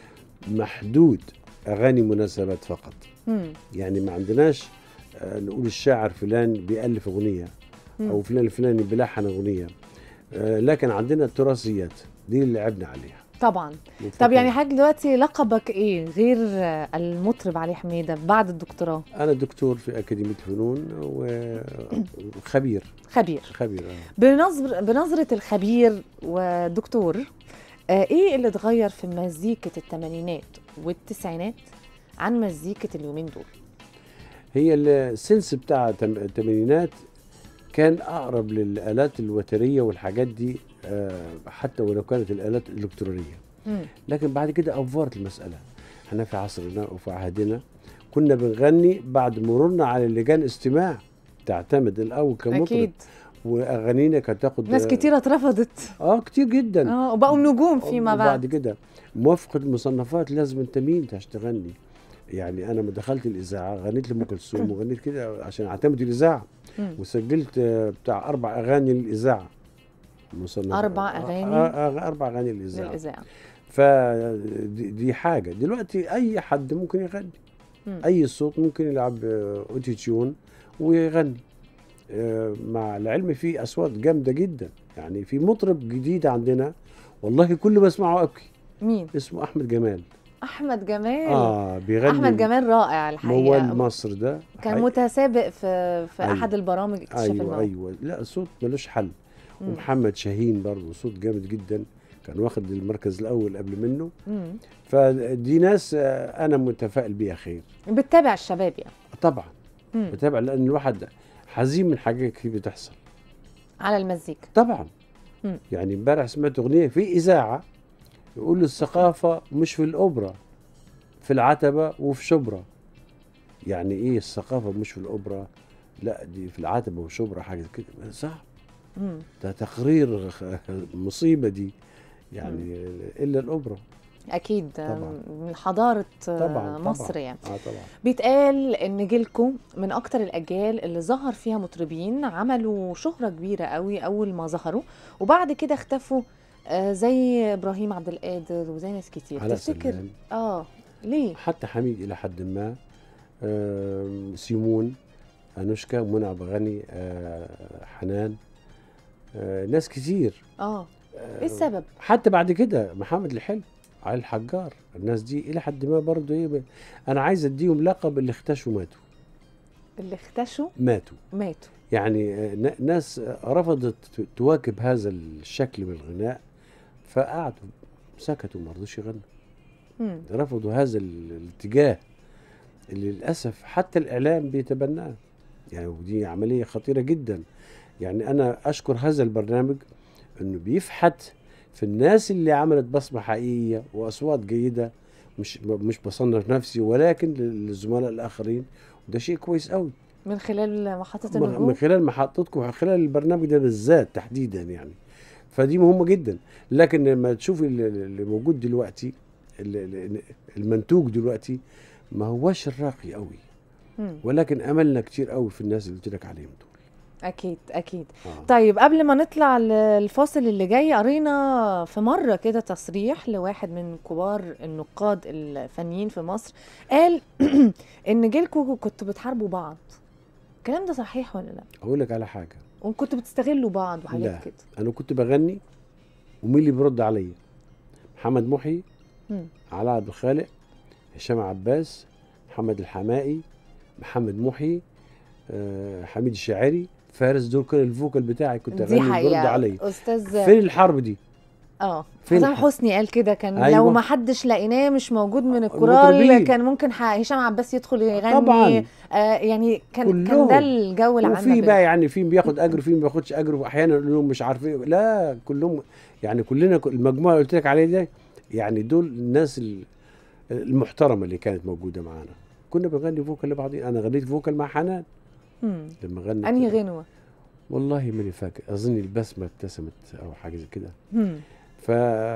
محدود اغاني مناسبات فقط مم. يعني ما عندناش آه، نقول الشاعر فلان بيألف أغنية مم. أو فلان الفلاني بيلحن أغنية آه، لكن عندنا التراثيات دي اللي لعبنا عليها طبعا طب يعني حضرتك دلوقتي لقبك ايه غير آه، المطرب علي حميده بعد الدكتوراه أنا دكتور في أكاديمية فنون وخبير خبير خبير آه. بنظر بنظره الخبير ودكتور آه ايه اللي اتغير في مزيكه الثمانينات والتسعينات عن مزيكه اليومين دول هي السنس بتاع التم- الثمانينات كان أقرب للآلات الوترية والحاجات دي آه، حتى ولو كانت الآلات الإلكترونية مم. لكن بعد كده أفورت المسألة احنا في عصرنا وفي عهدنا كنا بنغني بعد مرورنا على لجان استماع تعتمد الأول كمطرب اكيد واغانينا كانت تاخد ناس كتيره اترفضت اه كتير جدا اه وبقوا نجوم فيما وبعد بعد كده موافقه المصنفات لازم انت مين انت عشان تغني يعني انا لما دخلت الاذاعه غنيت لام كلثوم وغنيت كده عشان اعتمد الاذاعه مم. وسجلت آه، بتاع اربع اغاني للاذاعه مصنفة. أربع آه، أغاني؟ آه، آه، اربع اغاني للاذاعه للاذاعه فدي دي حاجه دلوقتي اي حد ممكن يغني مم. اي صوت ممكن يلعب آه، اوتي تيون ويغني آه، مع العلم في اصوات جامده جدا يعني في مطرب جديد عندنا والله كل ما اسمعه ابكي مين اسمه احمد جمال احمد جمال اه بيغني احمد جمال رائع موال الحقيقه مصر ده كان حي- متسابق في في أيوة. احد البرامج اكتشاف ايوه الموهبه ايوه لا صوت ملوش حل مم. ومحمد شاهين برضه صوت جامد جدا كان واخد المركز الاول قبل منه مم. فدي ناس آه، انا متفائل بيها خير بتتابع الشباب يعني طبعا مم. بتابع لان الواحد حزين من حاجات كتير بتحصل على المزيكا طبعا مم. يعني امبارح سمعت اغنيه في اذاعه يقول الثقافه مش في الاوبرا في العتبه وفي شبرا يعني ايه الثقافه مش في الاوبرا لا دي في العتبه وشبرا حاجه كده صح مم. ده تقرير خ- مصيبه دي يعني الا الاوبرا اكيد طبعاً. من حضاره طبعا طبعا مصر يعني اه طبعا بيتقال ان جيلكم من اكتر الاجيال اللي ظهر فيها مطربين عملوا شهرة كبيرة قوي اول ما ظهروا وبعد كده اختفوا آه، زي ابراهيم عبد القادر وزي ناس كتير على تفتكر سلام اه ليه حتى حميد الى حد ما آم، سيمون انوشكا منى عبد الغني آه، حنان آه، ناس كتير اه آه، ايه السبب حتى بعد كده محمد الحلو علي الحجار الناس دي الى حد ما برضه ايه ب- انا عايز اديهم لقب اللي اختشوا ماتوا اللي اختشوا ماتوا ماتوا يعني آه، ن- ناس آه، رفضت ت- تواكب هذا الشكل من الغناء فقعدوا سكتوا ما رضوش يغنوا مم. رفضوا هذا ال- الاتجاه اللي للاسف حتى الاعلام بيتبناه يعني ودي عمليه خطيره جدا يعني انا اشكر هذا البرنامج انه بيفحت في الناس اللي عملت بصمه حقيقيه واصوات جيده مش مش بصنف نفسي ولكن للزملاء الاخرين وده شيء كويس قوي من خلال محطة من من النجوم خلال محطتكم من خلال البرنامج ده بالذات تحديدا يعني فدي مهمه جدا لكن لما تشوفي اللي- اللي موجود دلوقتي اللي- اللي- المنتوج دلوقتي ما هوش الراقي قوي مم. ولكن املنا كتير قوي في الناس اللي قلت لك عليهم دول اكيد اكيد آه. طيب قبل ما نطلع للفاصل اللي جاي قرينا في مرة كده تصريح لواحد من كبار النقاد الفنيين في مصر قال ان جيلكم كنتوا بتحاربوا بعض الكلام ده صحيح ولا لا اقول لك على حاجه وكنتوا بتستغلوا بعض لا. وحاجات كده انا كنت بغني ومين اللي بيرد عليا محمد محي مم. علاء عبد الخالق هشام عباس محمد الحمائي محمد محي آه، حميد الشاعري فارس دول كان الفوكال بتاعي كنت دي اغني بيرد حقيقة عليا استاذ فين الحرب دي اه فين حسام الحق؟ حسني قال كده كان لو أيوة. ما حدش لقيناه مش موجود من الكورال المطربين. كان ممكن ح- هشام عباس يدخل يغني طبعا آه يعني كان كان كلهم. ده الجو اللي عملنا وفي بيه. بقى يعني في بياخد اجر وفي ما بياخدش اجر واحيانا يقول لهم مش عارف ايه لا كلهم يعني كلنا كل- المجموعه اللي قلت لك عليه ده يعني دول الناس ال- المحترمه اللي كانت موجوده معانا كنا بنغني فوكال لبعضين انا غنيت فوكال مع حنان مم. لما غنت انهي غنوه والله ماني فاكر اظن البسمه ابتسمت او حاجه زي كده مم. ف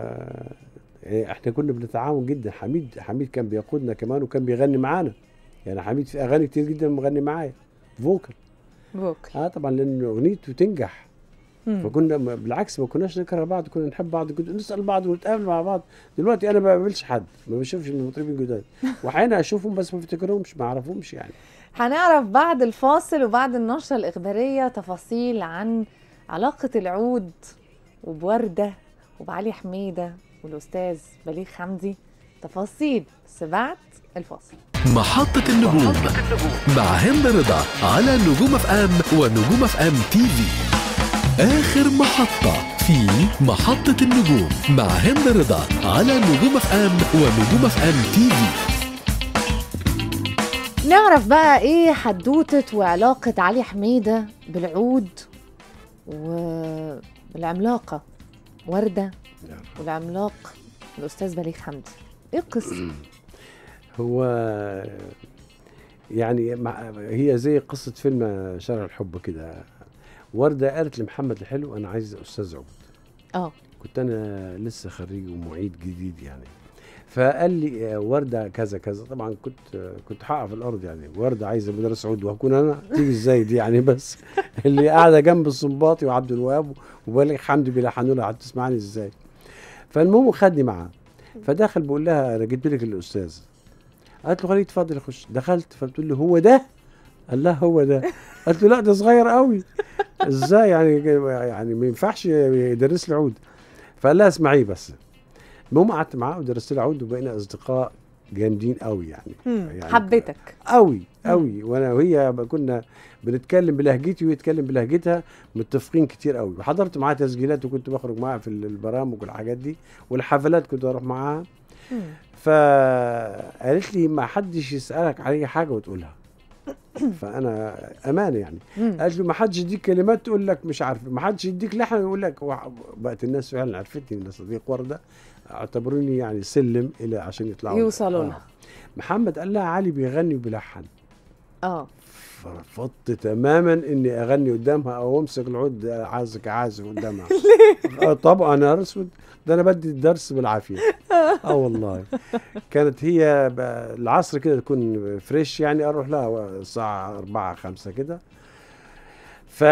إيه، احنا كنا بنتعاون جدا حميد حميد كان بيقودنا كمان وكان بيغني معانا يعني حميد في اغاني كتير جدا مغني معايا فوكال فوكل اه طبعا لان اغنيته تنجح مم. فكنا ما- بالعكس ما كناش نكره بعض كنا نحب بعض كنا نسال بعض ونتقابل مع بعض دلوقتي انا ما بقابلش حد ما بشوفش المطربين الجداد واحيانا اشوفهم بس ما افتكرهمش ما اعرفهمش يعني هنعرف بعد الفاصل وبعد النشرة الإخبارية تفاصيل عن علاقة العود وبوردة وبعلي حميدة والأستاذ بليغ حمدي تفاصيل بس بعد الفاصل محطة النجوم مع هند رضا على نجوم اف ام ونجوم اف ام تي في آخر محطة في محطة النجوم مع هند رضا على نجوم اف ام ونجوم اف ام تي في نعرف بقى ايه حدوتة وعلاقة علي حميدة بالعود والعملاقة وردة والعملاق الأستاذ بليغ حمدي ايه القصة؟ هو يعني مع هي زي قصه فيلم شارع الحب كده ورده قالت لمحمد الحلو انا عايز استاذ عود اه كنت انا لسه خريج ومعيد جديد يعني فقال لي آه، ورده كذا كذا طبعا كنت آه، كنت هقع في الارض يعني ورده عايزه مدرس عود وهكون انا تيجي ازاي دي يعني بس اللي قاعده جنب الصنباطي وعبد الوهاب وبليغ حمدي بيلحنوا لها هتسمعني ازاي فالمهم خدني معاه فدخل بقول لها انا جبت لك الاستاذ قالت له خليه اتفضل يخش دخلت فبتقول له هو ده قال لها هو ده قالت له لا ده صغير قوي ازاي يعني يعني ما ينفعش يدرس لي عود فقال لها اسمعيه بس المهم قعدت معاه ودرست له عود وبقينا اصدقاء جامدين قوي يعني مم. يعني حبيتك قوي قوي وانا وهي ب- كنا بنتكلم بلهجتي وهي تتكلم بلهجتها متفقين كتير قوي وحضرت معاها تسجيلات وكنت بخرج معاها في البرامج والحاجات دي والحفلات كنت اروح معاها مم. فقالت لي ما حدش يسالك على اي حاجه وتقولها فانا امانه يعني مم. قالت له ما حدش يديك كلمات تقول لك مش عارف ما حدش يديك لحن يقول لك وع- بقت الناس فعلا عرفتني ان صديق ورده اعتبروني يعني سلم الى عشان يطلعوا يوصلوا آه. لها محمد قال لها علي بيغني وبيلحن اه فرفضت تماما اني اغني قدامها او امسك العود عازك عازف قدامها آه طبعا انا اسود ده انا بدي الدرس بالعافيه اه والله كانت هي ب- العصر كده تكون فريش يعني اروح لها الساعه 4 5 كده ف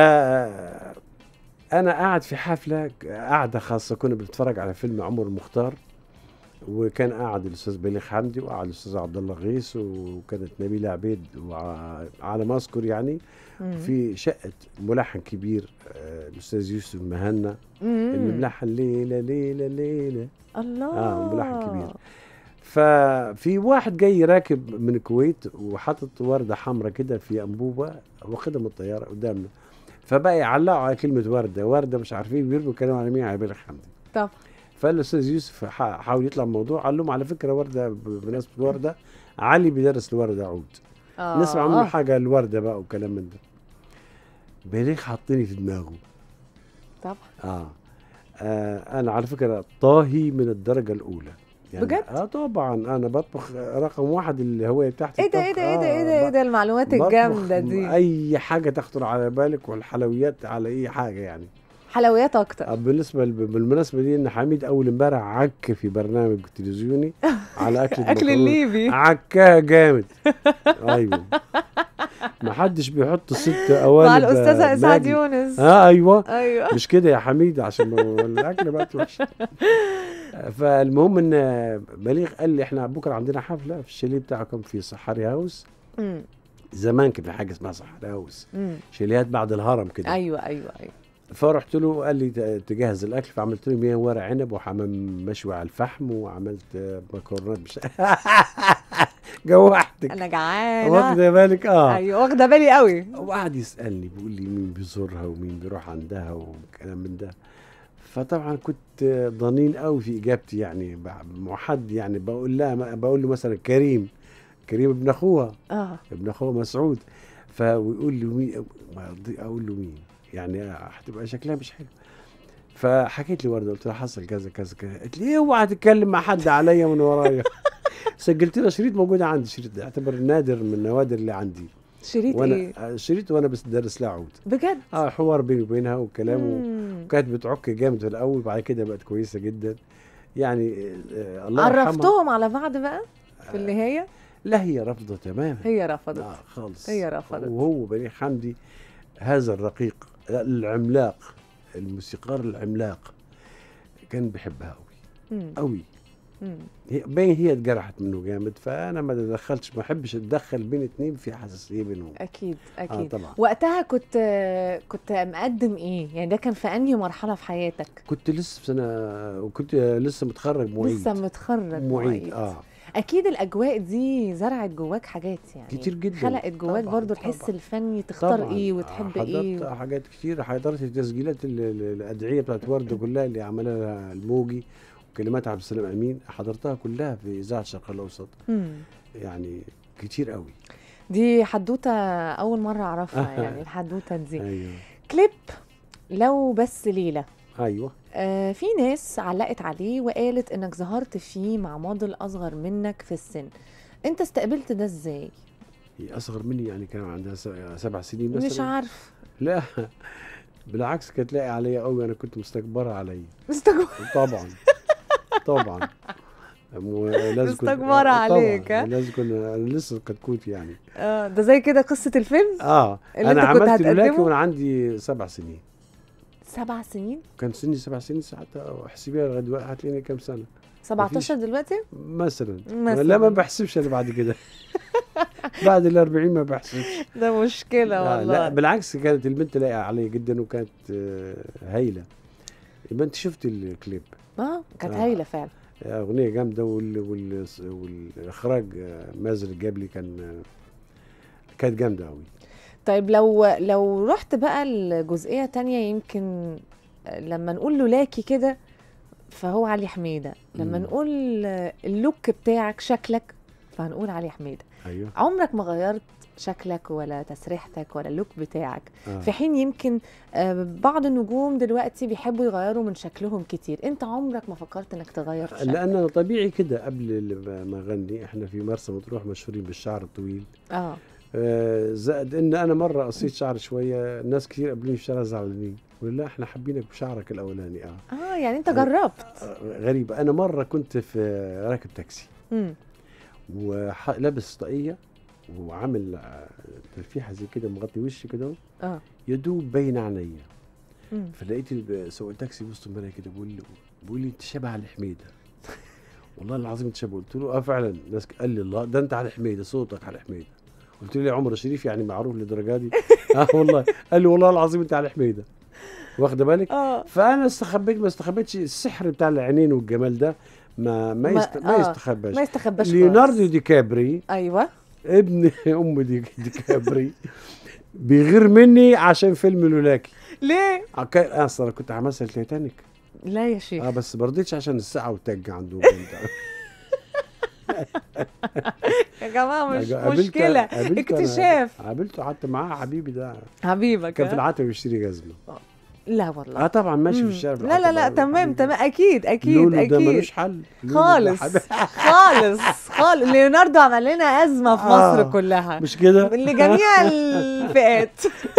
انا قاعد في حفله قاعده خاصه كنا بنتفرج على فيلم عمر المختار وكان قاعد الاستاذ بليغ حمدي وقعد الاستاذ عبد الله غيث وكانت نبيله عبيد وعلى ما اذكر يعني مم. في شقه ملحن كبير آه، الاستاذ يوسف مهنا مم. اللي ملحن ليله ليله ليله الله آه، ملحن كبير. ففي واحد جاي راكب من الكويت وحاطط ورده حمراء كده في انبوبه واخدها من الطياره قدامنا فبقى يعلقوا على كلمه ورده ورده مش عارفين بيرموا كلام على مين على بليغ حمدي طب فالاستاذ يوسف ح- حاول يطلع من الموضوع قال لهم على فكره ورده ب- بمناسبه ورده علي بيدرس الورده عود آه. نسمع منه حاجه الورده بقى وكلام من ده بليغ حاطيني في دماغه طب آه. اه انا على فكره طاهي من الدرجه الاولى بجد؟ اه طبعا انا بطبخ رقم واحد الهوايه بتاعتي ايه ده ايه ده ايه ده ايه ده ايه الطبخ. ده المعلومات آه، بطبخ الجامده دي اي حاجه تخطر على بالك والحلويات على اي حاجه يعني حلويات اكتر آه، بالنسبه بالمناسبه دي ان حميد اول امبارح عك في برنامج تلفزيوني على اكله اكل مكرونة. الليبي عكاها جامد ايوه ما حدش بيحط ست اواني مع الاستاذه اسعاد يونس اه ايوه ايوه مش كده يا حميد عشان ما- الاكل بقت وحشه فالمهم ان بليغ قال لي احنا بكره عندنا حفله في الشاليه بتاعكم في صحاري هاوس مم. زمان كان في حاجه اسمها صحاري هاوس مم. شاليهات بعد الهرم كده ايوه ايوه ايوه فرحت له قال لي ت- تجهز الاكل فعملت له 100 ورق عنب وحمام مشوي على الفحم وعملت آه، مكرونات مش جوحتك انا جعانه واخده بالك اه ايوه واخده بالي قوي وقعد يسالني بيقول لي مين بيزورها ومين بيروح عندها وكلام من ده فطبعا كنت ضنين قوي في اجابتي يعني ب- مع حد يعني بقول لها بقول له مثلا كريم كريم ابن اخوها اه ابن اخوها مسعود فويقول لي مين ما أرضي اقول له مين يعني هتبقى شكلها مش حلو فحكيت لي ورده قلت لها حصل كذا كذا كذا قالت لي اوعى تتكلم مع حد عليا من ورايا سجلت لها شريط موجود عندي شريط يعتبر نادر من النوادر اللي عندي شريط وانا ايه آه، شريط وانا بس درس لها عود بجد اه حوار بيني وبينها وكلام و- مم. وكانت بتعك جامد في الاول بعد كده بقت كويسه جدا يعني آه الله يرحمها عرفتهم على بعض بقى في النهايه لا هي رافضه تماما هي رفضت آه خالص هي رفضت. وهو بليغ حمدي هذا الرقيق العملاق الموسيقار العملاق كان بيحبها قوي مم. قوي مم. هي باين هي اتجرحت منه جامد فانا ما تدخلتش ما احبش اتدخل بين اتنين في حساسيه بينهم اكيد اكيد اه طبعا وقتها كنت كنت مقدم ايه يعني ده كان في انهي مرحله في حياتك كنت لسه في سنه وكنت لسه متخرج معيد لسه متخرج معيد اه اكيد الاجواء دي زرعت جواك حاجات يعني كتير جدا. خلقت جواك طبعاً، برضو الحس طبعاً. الفني تختار طبعاً. ايه وتحب حضرت ايه حاجات كتير حضرت تسجيلات ال- ال- الادعيه بتاعت ورده كلها اللي عملها الموجي وكلمات عبد السلام امين حضرتها كلها في اذاعه الشرق الاوسط مم. يعني كتير قوي دي حدوته اول مره اعرفها يعني الحدوته دي ايوه كليب لو بس ليله ايوه آه في ناس علقت عليه وقالت انك ظهرت فيه مع موديل اصغر منك في السن انت استقبلت ده ازاي هي اصغر مني يعني كان عندها س- سبع سنين مثلا مش عارف لا بالعكس كانت لاقي عليا قوي انا كنت مستكبره عليا مستغرب طبعا طبعا ولازم كنت- مستكبرة طبعاً، عليك، ها؟ لازم كنت انا لسه كتكوت يعني اه ده زي كده قصه الفيلم اه اللي انا أنت كنت عملت الملاكي هتقدمه؟ وانا عندي سبع سنين سبع سنين كان سني سبع سنين ساعتها احسبيها لغايه دلوقتي هتلاقيني كام سنه 17 دلوقتي مثلا مثلاً. لا ما بحسبش انا بعد كده بعد ال 40 ما بحسبش ده مشكله لا, والله لا بالعكس كانت البنت لايقه عليا جدا وكانت آه، هايله يبقى انت شفت الكليب اه كانت آه. هايله فعلا اغنيه جامده وال... وال... والاخراج آه، مازن الجبلي كان آه، كانت جامده قوي طيب لو لو رحت بقى الجزئيه تانية يمكن لما نقول لولاكي كده فهو علي حميده لما مم. نقول اللوك بتاعك شكلك فهنقول علي حميده ايوه عمرك ما غيرت شكلك ولا تسريحتك ولا اللوك بتاعك آه. في حين يمكن آه، بعض النجوم دلوقتي بيحبوا يغيروا من شكلهم كتير انت عمرك ما فكرت انك تغير في شكلك لان أنا طبيعي كده قبل ال- ما اغني احنا في مرسى مطروح مشهورين بالشعر الطويل اه آه، زائد ان انا مره قصيت شعر شويه ناس كتير قابلوني في الشارع زعلانين يقولوا لا احنا حابينك بشعرك الاولاني اه اه يعني انت جربت آه، غريبه انا مره كنت في راكب تاكسي مم. ولابس طاقيه وعامل آه، تلفيحه زي كده مغطي وشي كده اه يدوب باين عينيا مم. فلقيت الب- سواق التاكسي وسط المرايه كده بيقول لي بيقول لي انت شبه علي حميده والله العظيم انت شاب قلت له اه فعلا ناس قال لي الله ده انت على حميده صوتك على حميده قلت له يا عمر الشريف يعني معروف للدرجه دي اه والله قال لي والله العظيم انت على حميده واخده بالك اه فانا استخبيت ما استخبيتش السحر بتاع العينين والجمال ده ما ما, ما- يست... ما آه. يستخباش ما يستخباش ليوناردو خالص. دي كابري ايوه ابن ام دي, دي كابري بيغير مني عشان فيلم لولاكي ليه آه، كان- انا اصلا كنت همثل تايتانيك لا يا شيخ اه بس ما رضيتش عشان الساعه والتاج عندهم يا جماعه مش قابلت- مشكله قابلت أنا- اكتشاف قابلته قعدت معاه حبيبي ده حبيبك كان في ها؟ العتبه بيشتري جزمه لا والله اه طبعا ماشي في مم. الشارع في لا لا لا العتبة، تمام حبيبي. تمام اكيد اكيد لولو ده اكيد ملوش حل لولو ده خالص حبيبي. خالص خالص ليوناردو عمل لنا ازمه في آه. مصر كلها مش كده لجميع الفئات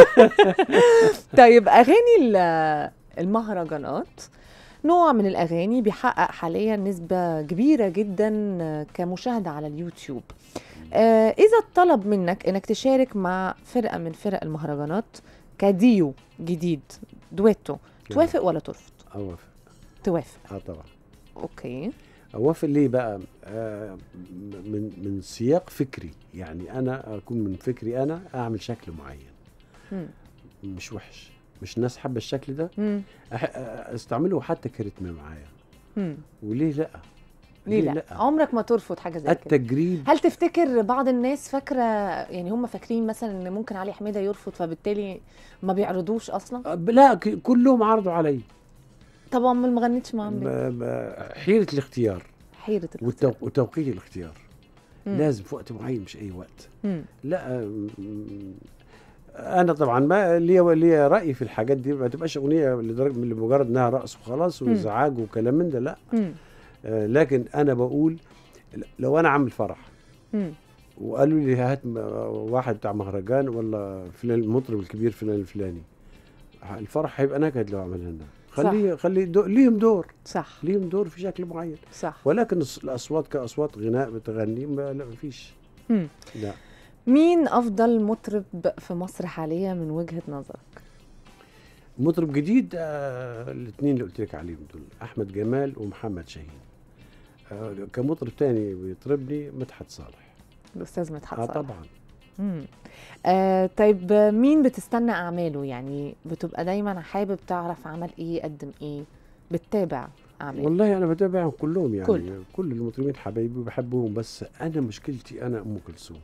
طيب اغاني ال- المهرجانات نوع من الاغاني بيحقق حاليا نسبه كبيره جدا كمشاهده على اليوتيوب آه، اذا طلب منك انك تشارك مع فرقه من فرق المهرجانات كديو جديد دويتو توافق ولا ترفض اوافق توافق اه طبعا اوكي اوافق ليه بقى آه من من سياق فكري يعني انا اكون من فكري انا اعمل شكل معين مم. مش وحش مش الناس حابه الشكل ده مم. أح- استعمله حتى كريتم معايا مم. وليه لا ليه لا؟ عمرك ما ترفض حاجه زي كده التجريب هل تفتكر بعض الناس فاكره يعني هم فاكرين مثلا ان ممكن علي حميده يرفض فبالتالي ما بيعرضوش اصلا آه، لا ك- كلهم عرضوا علي طبعا ما غنيتش معاهم ليه؟ ب- ب- حيره الاختيار حيره والتو... الاختيار وتوقيت الاختيار مم. لازم في وقت معين مش اي وقت مم. لا م- انا طبعا ما ليا ليا راي في الحاجات دي ما تبقاش اغنيه لدرجه من لمجرد انها رقص وخلاص مم. وازعاج وكلام من ده لا مم. آه لكن انا بقول لو انا عامل فرح مم. وقالوا لي هات م- واحد بتاع مهرجان ولا فلان المطرب الكبير فلان الفلاني الفرح هيبقى نكد لو عملها لنا خليه خليه دو ليهم دور صح ليهم دور في شكل معين صح ولكن الص- الاصوات كاصوات غناء بتغني ما لا مفيش مم. لا مين افضل مطرب في مصر حاليا من وجهه نظرك مطرب جديد آه الاثنين اللي قلت لك عليهم دول احمد جمال ومحمد شاهين آه كمطرب تاني بيطربني مدحت صالح الاستاذ مدحت اه صالح طبعا مم. آه طيب آه، مين بتستنى اعماله يعني بتبقى دايما حابب تعرف عمل ايه قدم ايه بتتابع اعماله والله انا بتابعهم كلهم يعني كل. كل, كل المطربين حبايبي بحبهم بس انا مشكلتي انا ام كلثوم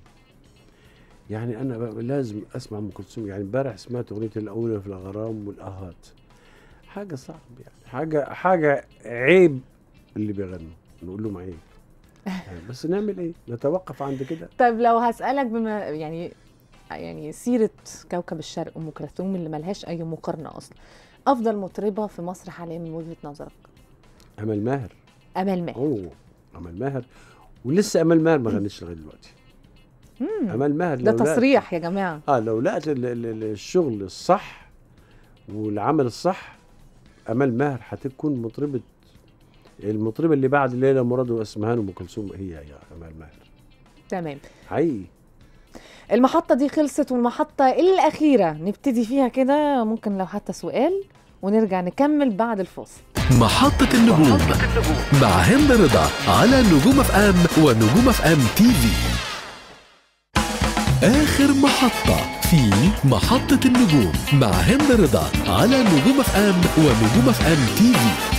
يعني انا ب- لازم اسمع ام كلثوم يعني امبارح سمعت اغنيه الاولى في الغرام والاهات حاجه صعب يعني حاجه حاجه عيب اللي بيغنوا نقول لهم عيب يعني بس نعمل ايه نتوقف عند كده طيب لو هسألك بما يعني يعني سيرة كوكب الشرق أم كلثوم اللي ملهاش أي مقارنة أصلا أفضل مطربة في مصر حاليا من وجهة نظرك امل ماهر أمل ماهر اوه امل ماهر ولسه امل ماهر ما غنتش لغايه دلوقتي مم. امل ماهر ده لو لقت- تصريح يا جماعة اه لو لقت ال- ال- ال- الشغل الصح والعمل الصح امل ماهر هتكون مطربه المطربه اللي بعد ليلى مراد واسمهان ام كلثوم هي يا امل ماهر تمام حقيقي المحطة دي خلصت والمحطة الأخيرة نبتدي فيها كده ممكن لو حتى سؤال ونرجع نكمل بعد الفاصل محطة النجوم مع هند رضا على نجوم اف ام ونجوم اف ام تي في آخر محطة في محطة النجوم مع هند رضا على نجوم اف ام ونجوم اف ام تي في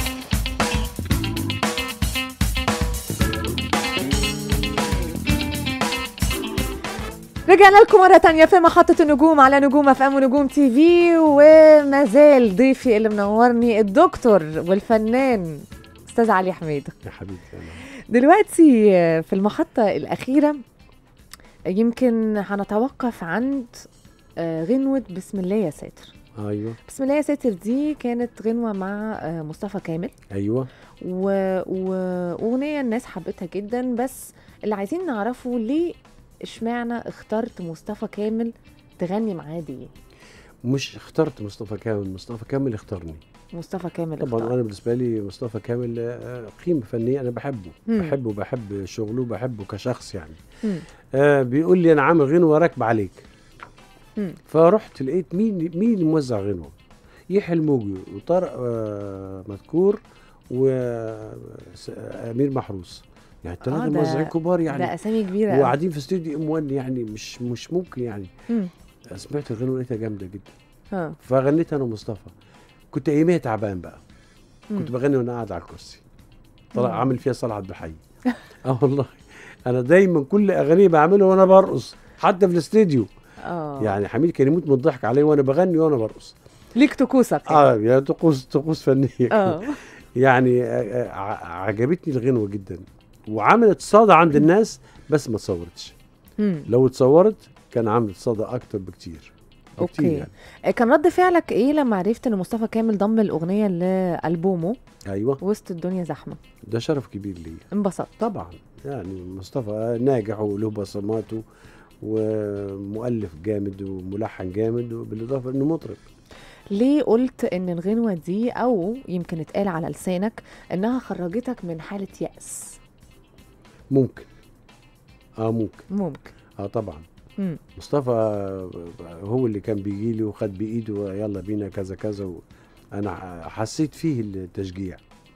رجعنا لكم مرة تانية في محطة النجوم على نجوم اف ام ونجوم تي في وما زال ضيفي اللي منورني الدكتور والفنان استاذ علي حميدة يا حبيبتي انا دلوقتي في المحطة الأخيرة يمكن هنتوقف عند آه، غنوة بسم الله يا ساتر ايوه بسم الله يا ساتر دي كانت غنوة مع آه، مصطفى كامل ايوه و- وأغنية الناس حبتها جدا بس اللي عايزين نعرفه ليه اشمعنى اخترت مصطفى كامل تغني معاه دي مش اخترت مصطفى كامل مصطفى كامل اختارني مصطفى كامل طبعا اختار. انا بالنسبه لي مصطفى كامل آه، قيمه فنيه انا بحبه مم. بحبه بحب شغله بحبه كشخص يعني مم. آه بيقول لي انا عامل غنوه راكبه عليك مم. فرحت لقيت مين مين اللي موزع غنوه يحيى الموجي وطارق آه مذكور وامير محروس يعني الثلاثه آه، ده- موزعين كبار يعني ده اسامي كبيره أوي. وقاعدين في استوديو ام 1 يعني مش مش ممكن يعني مم. سمعت الغنوه لقيتها جامده جدا ها. فغنيت انا ومصطفى كنت اياميها تعبان بقى مم. كنت بغني وانا قاعد على الكرسي طلع مم. عامل فيها صلعت بحي اه والله انا دايما كل اغاني بعملها وانا برقص حتى في الاستديو اه يعني حميد كان يموت من الضحك علي وانا بغني وانا برقص ليك طقوسك يعني. اه يا طقوس طقوس فنيه كده. اه يعني آه، آه، ع- عجبتني الغنوه جدا وعملت صدى عند الناس بس ما تصورتش مم. لو اتصورت كان عملت صدى اكتر بكتير بكتير أوكي. يعني. آه، كان رد فعلك ايه لما عرفت ان مصطفى كامل ضم الاغنيه لالبومه ايوه وسط الدنيا زحمه ده شرف كبير ليا انبسطت طبعا يعني مصطفى ناجح وله بصماته ومؤلف جامد وملحن جامد وبالاضافه انه مطرب ليه قلت ان الغنوه دي او يمكن اتقال على لسانك انها خرجتك من حاله يأس ممكن اه ممكن ممكن اه طبعا مم. مصطفى هو اللي كان بيجي لي وخد بايده يلا بينا كذا كذا و... انا حسيت فيه التشجيع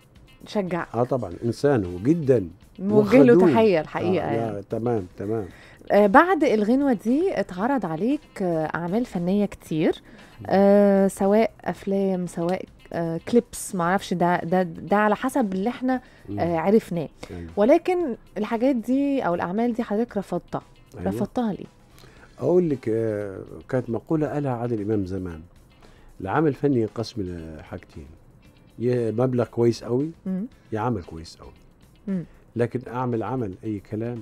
شجع اه طبعا انسان هو جدا موجه له وخدوم. تحيه الحقيقه آه يعني لا تمام تمام آه بعد الغنوة دي اتعرض عليك آه أعمال فنية كتير آه سواء أفلام سواء آه كليبس معرفش ده ده ده على حسب اللي احنا مم. آه عرفناه يعني ولكن الحاجات دي أو الأعمال دي حضرتك رفضتها أيوة. رفضتها ليه؟ اقول لك آه، كانت مقوله قالها عادل امام زمان العمل فني ينقسم لحاجتين يا مبلغ كويس قوي مم. يا عمل كويس قوي مم. لكن اعمل عمل اي كلام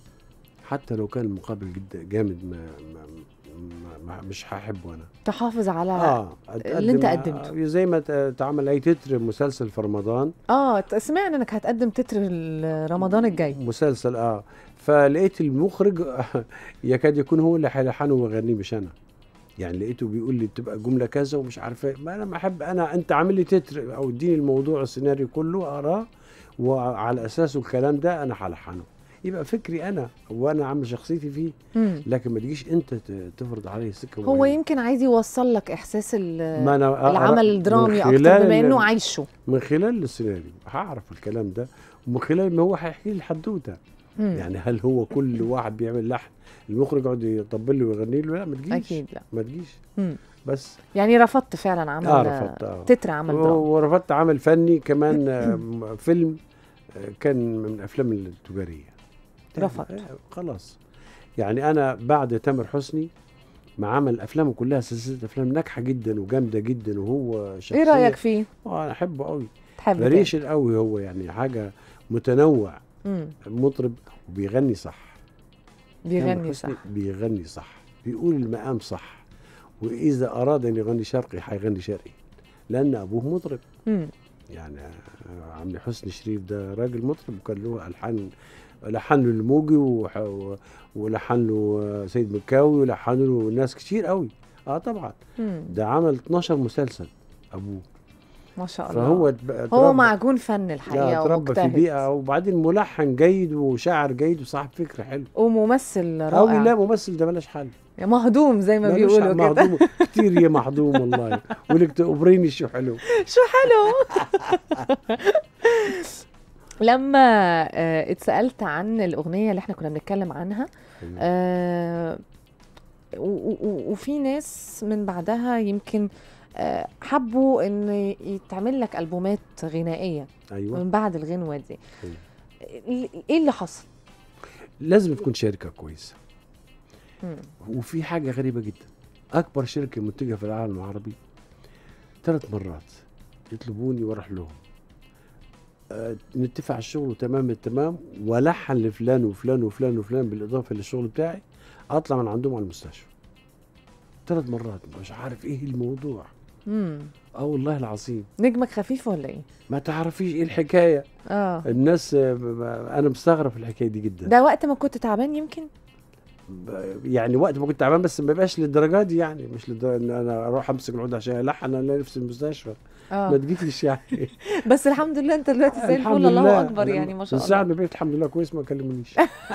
حتى لو كان المقابل جدا جامد ما, ما, ما, ما مش هحبه انا تحافظ على اه اللي أنت أتقدم- قدمته. آه، زي ما ت- تعمل اي تتر مسلسل في رمضان اه سمعنا انك هتقدم تتر ال- رمضان الجاي مسلسل اه فلقيت المخرج يكاد يكون هو اللي هيلحنه ويغنيه مش انا يعني لقيته بيقول لي بتبقى جمله كذا ومش عارف ايه ما انا ما احب انا انت عامل لي تتر او اديني الموضوع السيناريو كله اقراه وعلى اساسه الكلام ده انا هلحنه يبقى فكري انا وانا عامل شخصيتي فيه مم. لكن ما تجيش انت ت- تفرض عليه السكه هو معينة. يمكن عايز يوصل لك إحساس ال- ما أنا أقرأ العمل من الدرامي خلال أكتر بما ال- إنه عايشه من خلال السيناريو هعرف الكلام ده ومن خلال ما هو هيحكي لي الحدوته مم. يعني هل هو كل واحد بيعمل لحن المخرج يقعد يطبل له ويغني له لا ما تجيش أكيد لا ما تجيش مم. بس يعني رفضت فعلا عمل اه رفضت اه تتر عمل و- دراما ورفضت عمل فني كمان آه، م- فيلم آه، كان من الافلام التجاريه رفضت. آه، خلاص يعني انا بعد تامر حسني ما عمل افلامه كلها سلسله افلام ناجحه جدا وجامده جدا وهو شخصيه ايه رايك فيه اه انا احبه قوي تحب فريش قوي هو يعني حاجه متنوع مم. مطرب وبيغني صح تامر بيغني صح حسني بيغني صح بيقول المقام صح واذا اراد ان يغني شرقي هيغني شرقي لان ابوه مطرب مم. يعني آه، عم حسني شريف ده راجل مطرب وكان له الحان لحن له الموجي وح- و- ولحن له آه، سيد مكاوي ولحن له ناس كتير قوي اه طبعا مم. ده عمل 12 مسلسل ابوه ما شاء الله فهو هو, اتب- هو اتربى- معجون فن لا الحقيقه اتربى في ومجتهد بيئه وبعدين ملحن جيد وشاعر جيد وصاحب فكر حلو وممثل قوي لا رائع ممثل ده بلاش حل مهضوم زي ما ملوش بيقولوا حل، كده مهضوم كتير يا مهضوم والله ولك تقبريني شو حلو شو حلو لما آه، اتسالت عن الاغنيه اللي احنا كنا بنتكلم عنها آه، و- و- وفي ناس من بعدها يمكن آه، حبوا ان يتعمل لك البومات غنائيه ايوه من بعد الغنوه دي ايه اللي حصل لازم تكون شركه كويسه مم. وفي حاجه غريبه جدا اكبر شركه منتجه في العالم العربي ثلاث مرات يطلبوني واروح لهم أه نتفق على الشغل تمام التمام والحن لفلان وفلان وفلان وفلان بالاضافه للشغل بتاعي اطلع من عندهم على المستشفى ثلاث مرات مش عارف ايه الموضوع مم. اه والله العظيم نجمك خفيف ولا ايه ما تعرفيش ايه الحكايه اه الناس آه، ب- ب- انا مستغرب في الحكايه دي جدا ده وقت ما كنت تعبان يمكن ب- يعني وقت ما كنت تعبان بس ما بقاش للدرجه دي يعني مش للدرجه ان انا اروح امسك العود عشان الحن انا نفسي المستشفى ما اه تجيش يعني بس الحمد لله انت دلوقتي زي الفل الحمد الله لله. اكبر أنا يعني ما شاء من ساعه الله ما بقيت الحمد لله كويس ما كلمونيش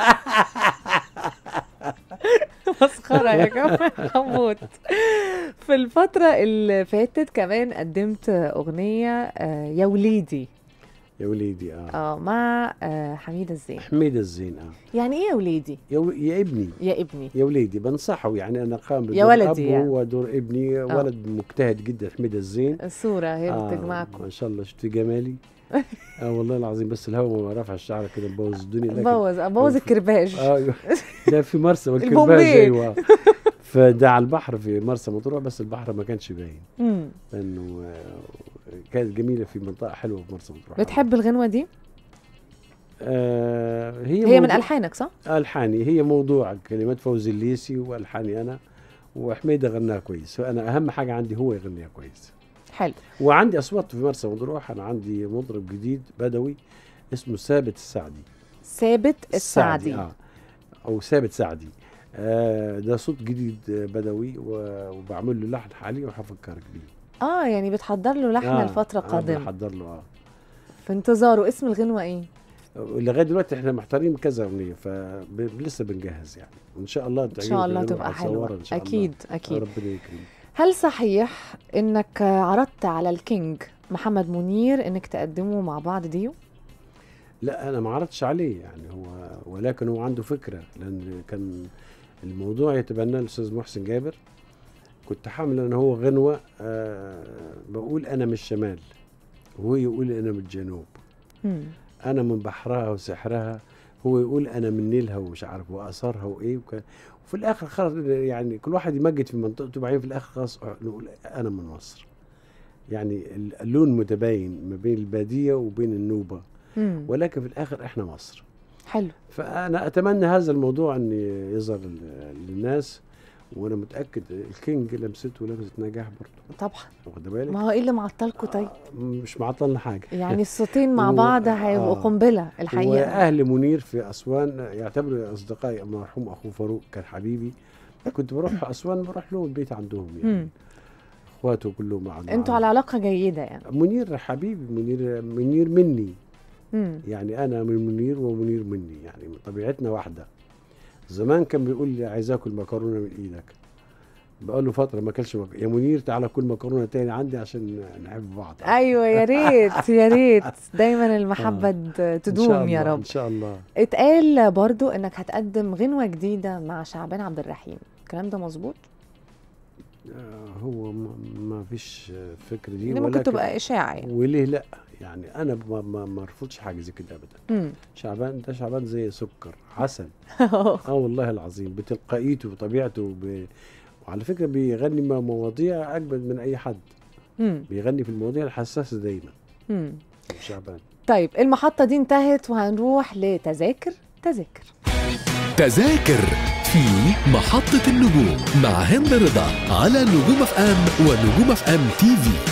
مسخره يا جماعه هموت في الفتره اللي فاتت كمان قدمت اغنيه آه، يا وليدي يا وليدي اه اه مع آه حميد الزين حميد الزين اه يعني ايه يا وليدي يا, و... يا ابني يا ابني يا وليدي بنصحه يعني انا قام بدور يا ولدي اب يعني. وهو دور ابني آه. ولد مجتهد جدا حميد الزين الصورة هي آه بتجمعكم ما شاء الله شفتي جمالي اه والله العظيم بس الهواء ما رفع الشعر كده مبوظ الدنيا لكن بوظ بوظ وفي- الكرباج اه ده في مرسى والكرباج البومبي. ايوه فده على البحر في مرسى مطروح بس البحر ما كانش باين مم. لانه آه، كانت جميله في منطقه حلوه في مرسى مطروح بتحب الغنوة دي؟ آه هي هي من موضوع- ألحانك صح؟ الحاني هي موضوع كلمات فوزي الليسي والحاني انا وحميده غناها كويس فانا اهم حاجه عندي هو يغنيها كويس حلو وعندي اصوات في مرسى مطروح انا عندي مطرب جديد بدوي اسمه ثابت السعدي ثابت السعدي اه او ثابت سعدي آه ده صوت جديد آه، بدوي و- وبعمل له لحن حالي وهفكرك بيه اه يعني بتحضر له لحن آه الفترة آه القادمة بحضر له اه في انتظاره اسم الغنوة ايه؟ لغايه دلوقتي احنا محتارين كذا اغنيه فلسه بنجهز يعني وان شاء الله ان تعجبك شاء الله الغنوة تبقى وهتصورها حلوة إن شاء الله. اكيد اكيد ربنا يكرمك هل صحيح انك عرضت على الكينج محمد منير انك تقدموا مع بعض ديو؟ لا انا ما عرضتش عليه يعني هو ولكن هو عنده فكره لان كان الموضوع يتبناه الاستاذ محسن جابر كنت حامل انا هو غنوه آه بقول انا من الشمال وهو يقول انا من الجنوب مم. انا من بحرها وسحرها هو يقول انا من نيلها ومش عارف واثارها وايه وك... وفي الاخر خلاص يعني كل واحد يمجد في منطقته بعدين في الاخر خلاص نقول انا من مصر يعني اللون متباين ما بين الباديه وبين النوبه مم. ولكن في الاخر احنا مصر حلو فانا اتمنى هذا الموضوع ان يظهر لل- للناس وانا متاكد الكينج لمسته لمسه نجاح برضه طبعا واخد بالك ما هو ايه اللي معطلكوا طيب؟ آه، مش معطلنا حاجه يعني الصوتين مع و- بعض هيبقوا آه. قنبلة الحقيقة واهل منير في اسوان يعتبروا اصدقائي المرحوم اخوه فاروق كان حبيبي كنت بروح اسوان بروح له البيت عندهم يعني مم. اخواته كلهم مع انتوا على علاقة جيدة يعني منير حبيبي منير منير مني مم. يعني انا من منير ومنير مني يعني طبيعتنا واحده زمان كان بيقول لي عايز اكل مكرونه من ايدك بقول له فتره ما اكلش مك... يا منير تعالى كل مكرونه تاني عندي عشان نحب بعض ايوه يا ريت يا ريت دايما المحبة د- إن شاء تدوم يا الله، رب ان شاء الله اتقال برضو انك هتقدم غنوة جديدة مع شعبان عبد الرحيم الكلام ده مظبوط آه، هو ما, ما فيش فكره دي دي ممكن ولكن تبقى اشاعة يعني وليه لا يعني انا ما ما ما ارفضش حاجه زي كده ابدا مم. شعبان ده شعبان زي سكر عسل اه والله العظيم بتلقائيته وطبيعته ب... وعلى فكره بيغني م- مواضيع اجمد من اي حد مم. بيغني في المواضيع الحساسه دايما مم. شعبان طيب المحطة دي انتهت وهنروح لتذاكر تذاكر تذاكر في محطة النجوم مع هند رضا على نجوم اف ام ونجوم اف ام تي في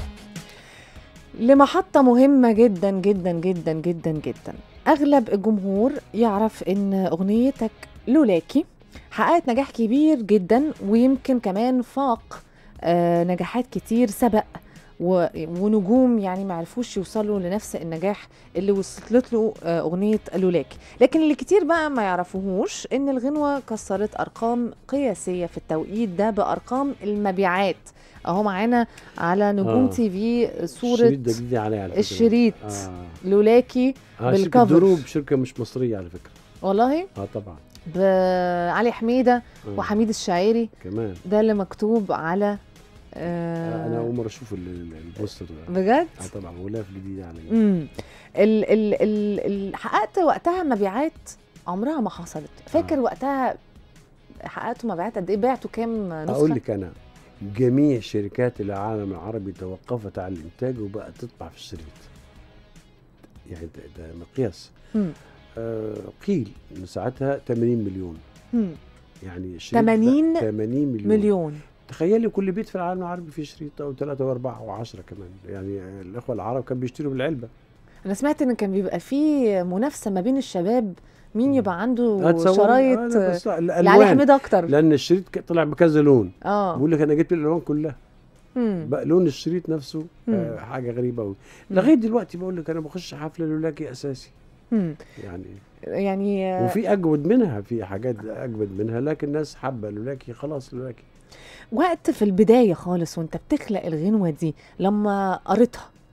لمحطة مهمة جدا جدا جدا جدا جدا أغلب الجمهور يعرف إن أغنيتك لولاكي حققت نجاح كبير جدا ويمكن كمان فاق آه، نجاحات كتير سبق و- ونجوم يعني ما عرفوش يوصلوا لنفس النجاح اللي وصلت له آه، أغنية لولاكي لكن اللي كتير بقى ما يعرفوهوش إن الغنوة كسرت أرقام قياسية في التوقيت ده بأرقام المبيعات أهو معانا على نجوم آه. تي في صورة الشريط ده جديد عليه على فكره الشريط اه, لولاكي آه بالكفر. شركه دروب شركه مش مصريه على فكره والله اه طبعا بعلي حميدة آه. وحميد الشاعري كمان ده اللي مكتوب على آه آه انا اول مره اشوف ال- ال- البوستر ده بجد اه طبعا غلاف جديد عليه امم ال ال ال ال حققت وقتها مبيعات عمرها ما حصلت فاكر آه. وقتها حققتوا مبيعات قد ايه بعتوا كام نسخه اقول لك انا جميع شركات العالم العربي توقفت عن الانتاج وبقت تطبع في الشريط يعني ده, ده مقياس مم. آه قيل ان ساعتها 80 مليون مم. يعني الشريط 80 ده 80 مليون, مليون تخيلي كل بيت في العالم العربي فيه شريط او ثلاثة واربعة وعشرة كمان يعني الاخوة العرب كانوا بيشتروا بالعلبة انا سمعت ان كان بيبقى في منافسه ما بين الشباب مين مم. يبقى عنده هتصور- شرايط آه، لا، بس لعلي الالوان حميد اكتر لان الشريط ك- طلع بكذا لون اه بقول لك انا جبت الالوان كلها مم. بقى لون الشريط نفسه آه مم. حاجه غريبه قوي مم. لغايه دلوقتي بقول لك انا بخش حفله لولاكي اساسي مم. يعني يعني آه، وفي اجود منها في حاجات اجمد منها لكن الناس حابه لولاكي خلاص لولاكي وقت في البداية خالص وانت بتخلق الغنوة دي لما قريتها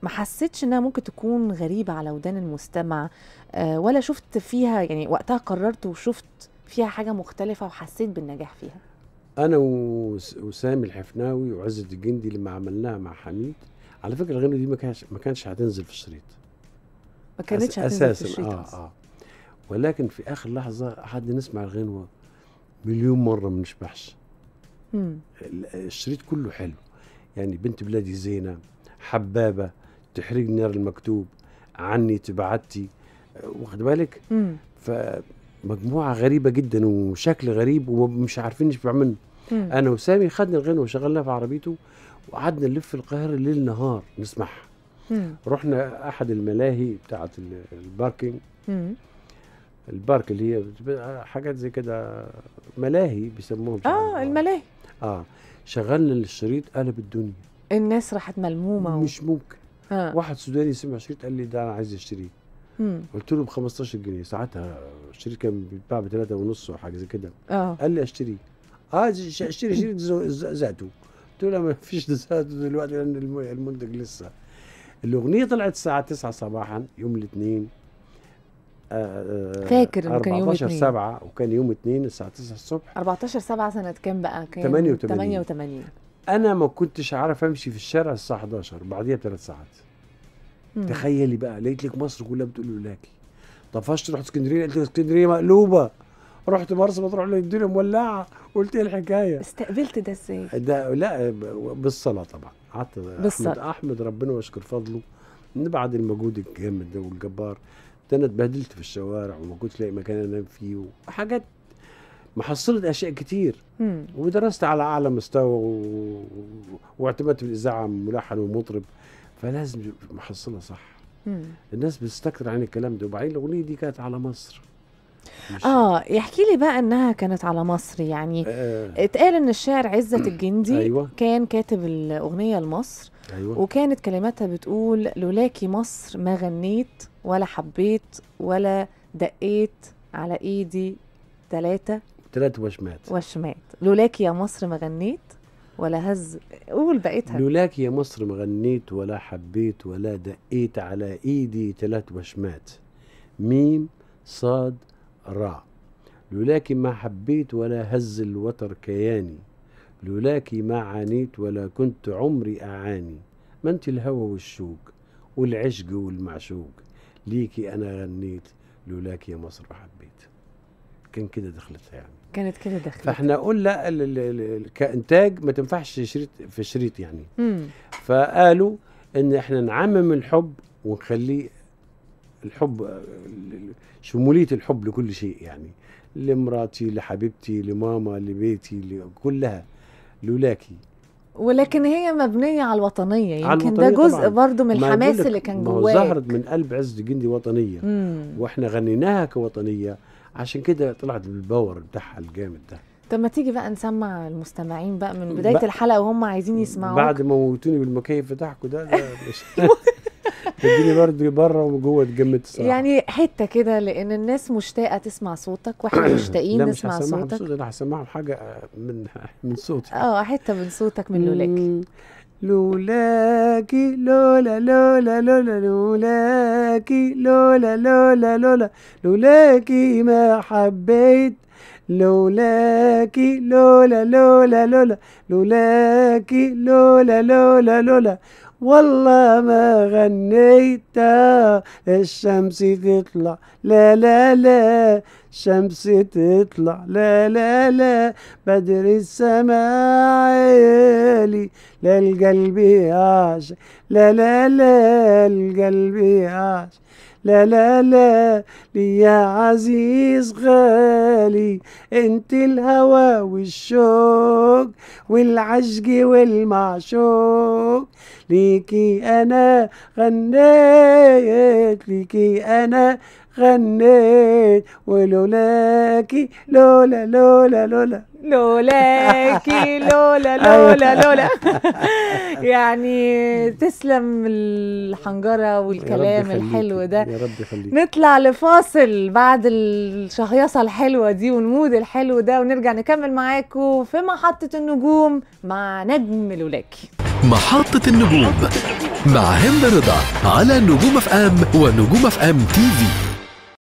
ما حسيتش انها ممكن تكون غريبه على ودان المستمع آه، ولا شفت فيها يعني وقتها قررت وشفت فيها حاجه مختلفه وحسيت بالنجاح فيها انا وس- وسامي الحفناوي وعزة الجندي لما عملناها مع حميد على فكره الغنوه دي ما كانش ما كانش هتنزل في الشريط ما كانتش أس- هتنزل في الشريط اه أصلاً. اه ولكن في اخر لحظه قعدنا نسمع الغنوه مليون مره ما نشبعش مم. ال- الشريط كله حلو يعني بنت بلادي زينه حبابه تحرق نار المكتوب عني تبعتي آه، واخد بالك مم. فمجموعه غريبه جدا وشكل غريب ومش عارفين نشبع منه مم. انا وسامي خدنا الغنوه وشغلناها في عربيته وقعدنا نلف القاهره ليل نهار نسمعها مم. رحنا احد الملاهي بتاعه ال- الباركينج مم. البارك اللي هي بتبقى حاجات زي كده ملاهي بيسموهم مش عارف. اه الملاهي اه شغلنا الشريط قلب الدنيا الناس راحت ملمومه و... مش ممكن آه. واحد سوداني سمع شريط قال لي ده انا عايز اشتريه مم. قلت له ب 15 جنيه ساعتها الشريط كان بيتباع ب 3 ونص او حاجه زي كده اه قال لي اشتريه اه ش- اشتري شريط زو- ز- ذاته قلت له ما فيش ذاته دلوقتي لان الم- المنتج لسه الاغنيه طلعت الساعه 9 صباحا يوم الاثنين فاكر إنه كان يوم 14 الاثنين. 7 وكان يوم اثنين الساعه 9 الصبح 14 7 سنة كام بقى؟ كام 88. 88 انا ما كنتش عارف امشي في الشارع الساعه 11 بعديها بثلاث ساعات مم. تخيلي بقى لقيت لك مصر كلها بتقول له لاكي طفشت رحت اسكندريه لقيت اسكندريه مقلوبه رحت مرسى مطروح لقيت الدنيا مولعه قلت ايه الحكايه استقبلت ده ازاي؟ ده لا ب- بالصلاه طبعا قعدت بالصلاة. احمد احمد ربنا واشكر فضله ان بعد المجهود الجامد ده والجبار ده انا اتبهدلت في الشوارع وما كنتش لاقي مكان انام فيه وحاجات محصلة اشياء كتير مم. ودرست على اعلى مستوى و... واعتمدت في الاذاعه ملحن ومطرب فلازم يبقى محصله صح مم. الناس بتستكتر عن الكلام ده وبعدين الاغنيه دي كانت على مصر مش- اه يحكي لي بقى انها كانت على مصر يعني آه اتقال ان الشاعر عزت الجندي أيوة. كان كاتب الاغنيه لمصر ايوه وكانت كلماتها بتقول لولاكي مصر ما غنيت ولا حبيت ولا دقيت على ايدي ثلاثة ثلاث وشمات وشمات لولاكي يا مصر ما غنيت ولا هز قول بقيتها لولاك يا مصر ما غنيت ولا حبيت ولا دقيت على ايدي ثلاث وشمات ميم صاد راء لولاك ما حبيت ولا هز الوتر كياني لولاك ما عانيت ولا كنت عمري أعاني ما انت الهوى والشوق والعشق والمعشوق ليكي أنا غنيت لولاك يا مصر ما حبيت كان كده دخلتها يعني كانت كده داخله فاحنا قلنا ال- ال- ال- كإنتاج ما تنفعش شريط في شريط يعني امم فقالوا ان احنا نعمم الحب ونخليه الحب آه، شموليه الحب لكل شيء يعني لمراتي لحبيبتي لماما لبيتي لكلها لولاكي ولكن هي مبنيه على الوطنيه على يمكن ده الوطنية جزء طبعاً. برضو من ما الحماس بقولك- اللي كان ما هو جواه ظهرت من قلب عز جندي وطنيه امم واحنا غنيناها كوطنيه عشان كده طلعت بالباور بتاعها الجامد ده طب ما تيجي بقى نسمع المستمعين بقى من بدايه بقى- الحلقه وهم عايزين يسمعوا بعد ما موتوني بالمكيف بتاعكم ده, ده مش تديني برضه بره وجوه اتجمدت الصراحه يعني حته كده لان الناس مشتاقه تسمع صوتك واحنا مشتاقين لا مش نسمع هسمعهم صوتك بصوت انا هسمعهم حاجه من من صوتي اه حته من صوتك من لولاك مم. لولاكي لولا لولا لولا لولاكي لولا لولا لولا لولاكي ما حبيت لولاكي لولا لولا لولا لولاكي لولا لولا لولا والله ما غنيت الشمس تطلع لا لا لا الشمس تطلع لا لا لا بدر السماء عالي لا القلب يعشق لا لا لا القلب يعشق لا لا لا لي يا عزيز غالي انت الهوى والشوق والعشق والمعشوق ليكي انا غنيت ليكي انا غنيت ولولاكي لولا لولا لولا لولاكي لولا لولا لولا يعني تسلم الحنجره يا رب والكلام يخليكي، الحلو ده يا رب يخليك نطلع لفاصل بعد الشهيصة الحلوة دي والمود الحلو ده ونرجع نكمل معاكم في محطة النجوم مع نجم لولاكي محطة النجوم مع هند رضا على نجوم اف ام ونجوم اف ام تي في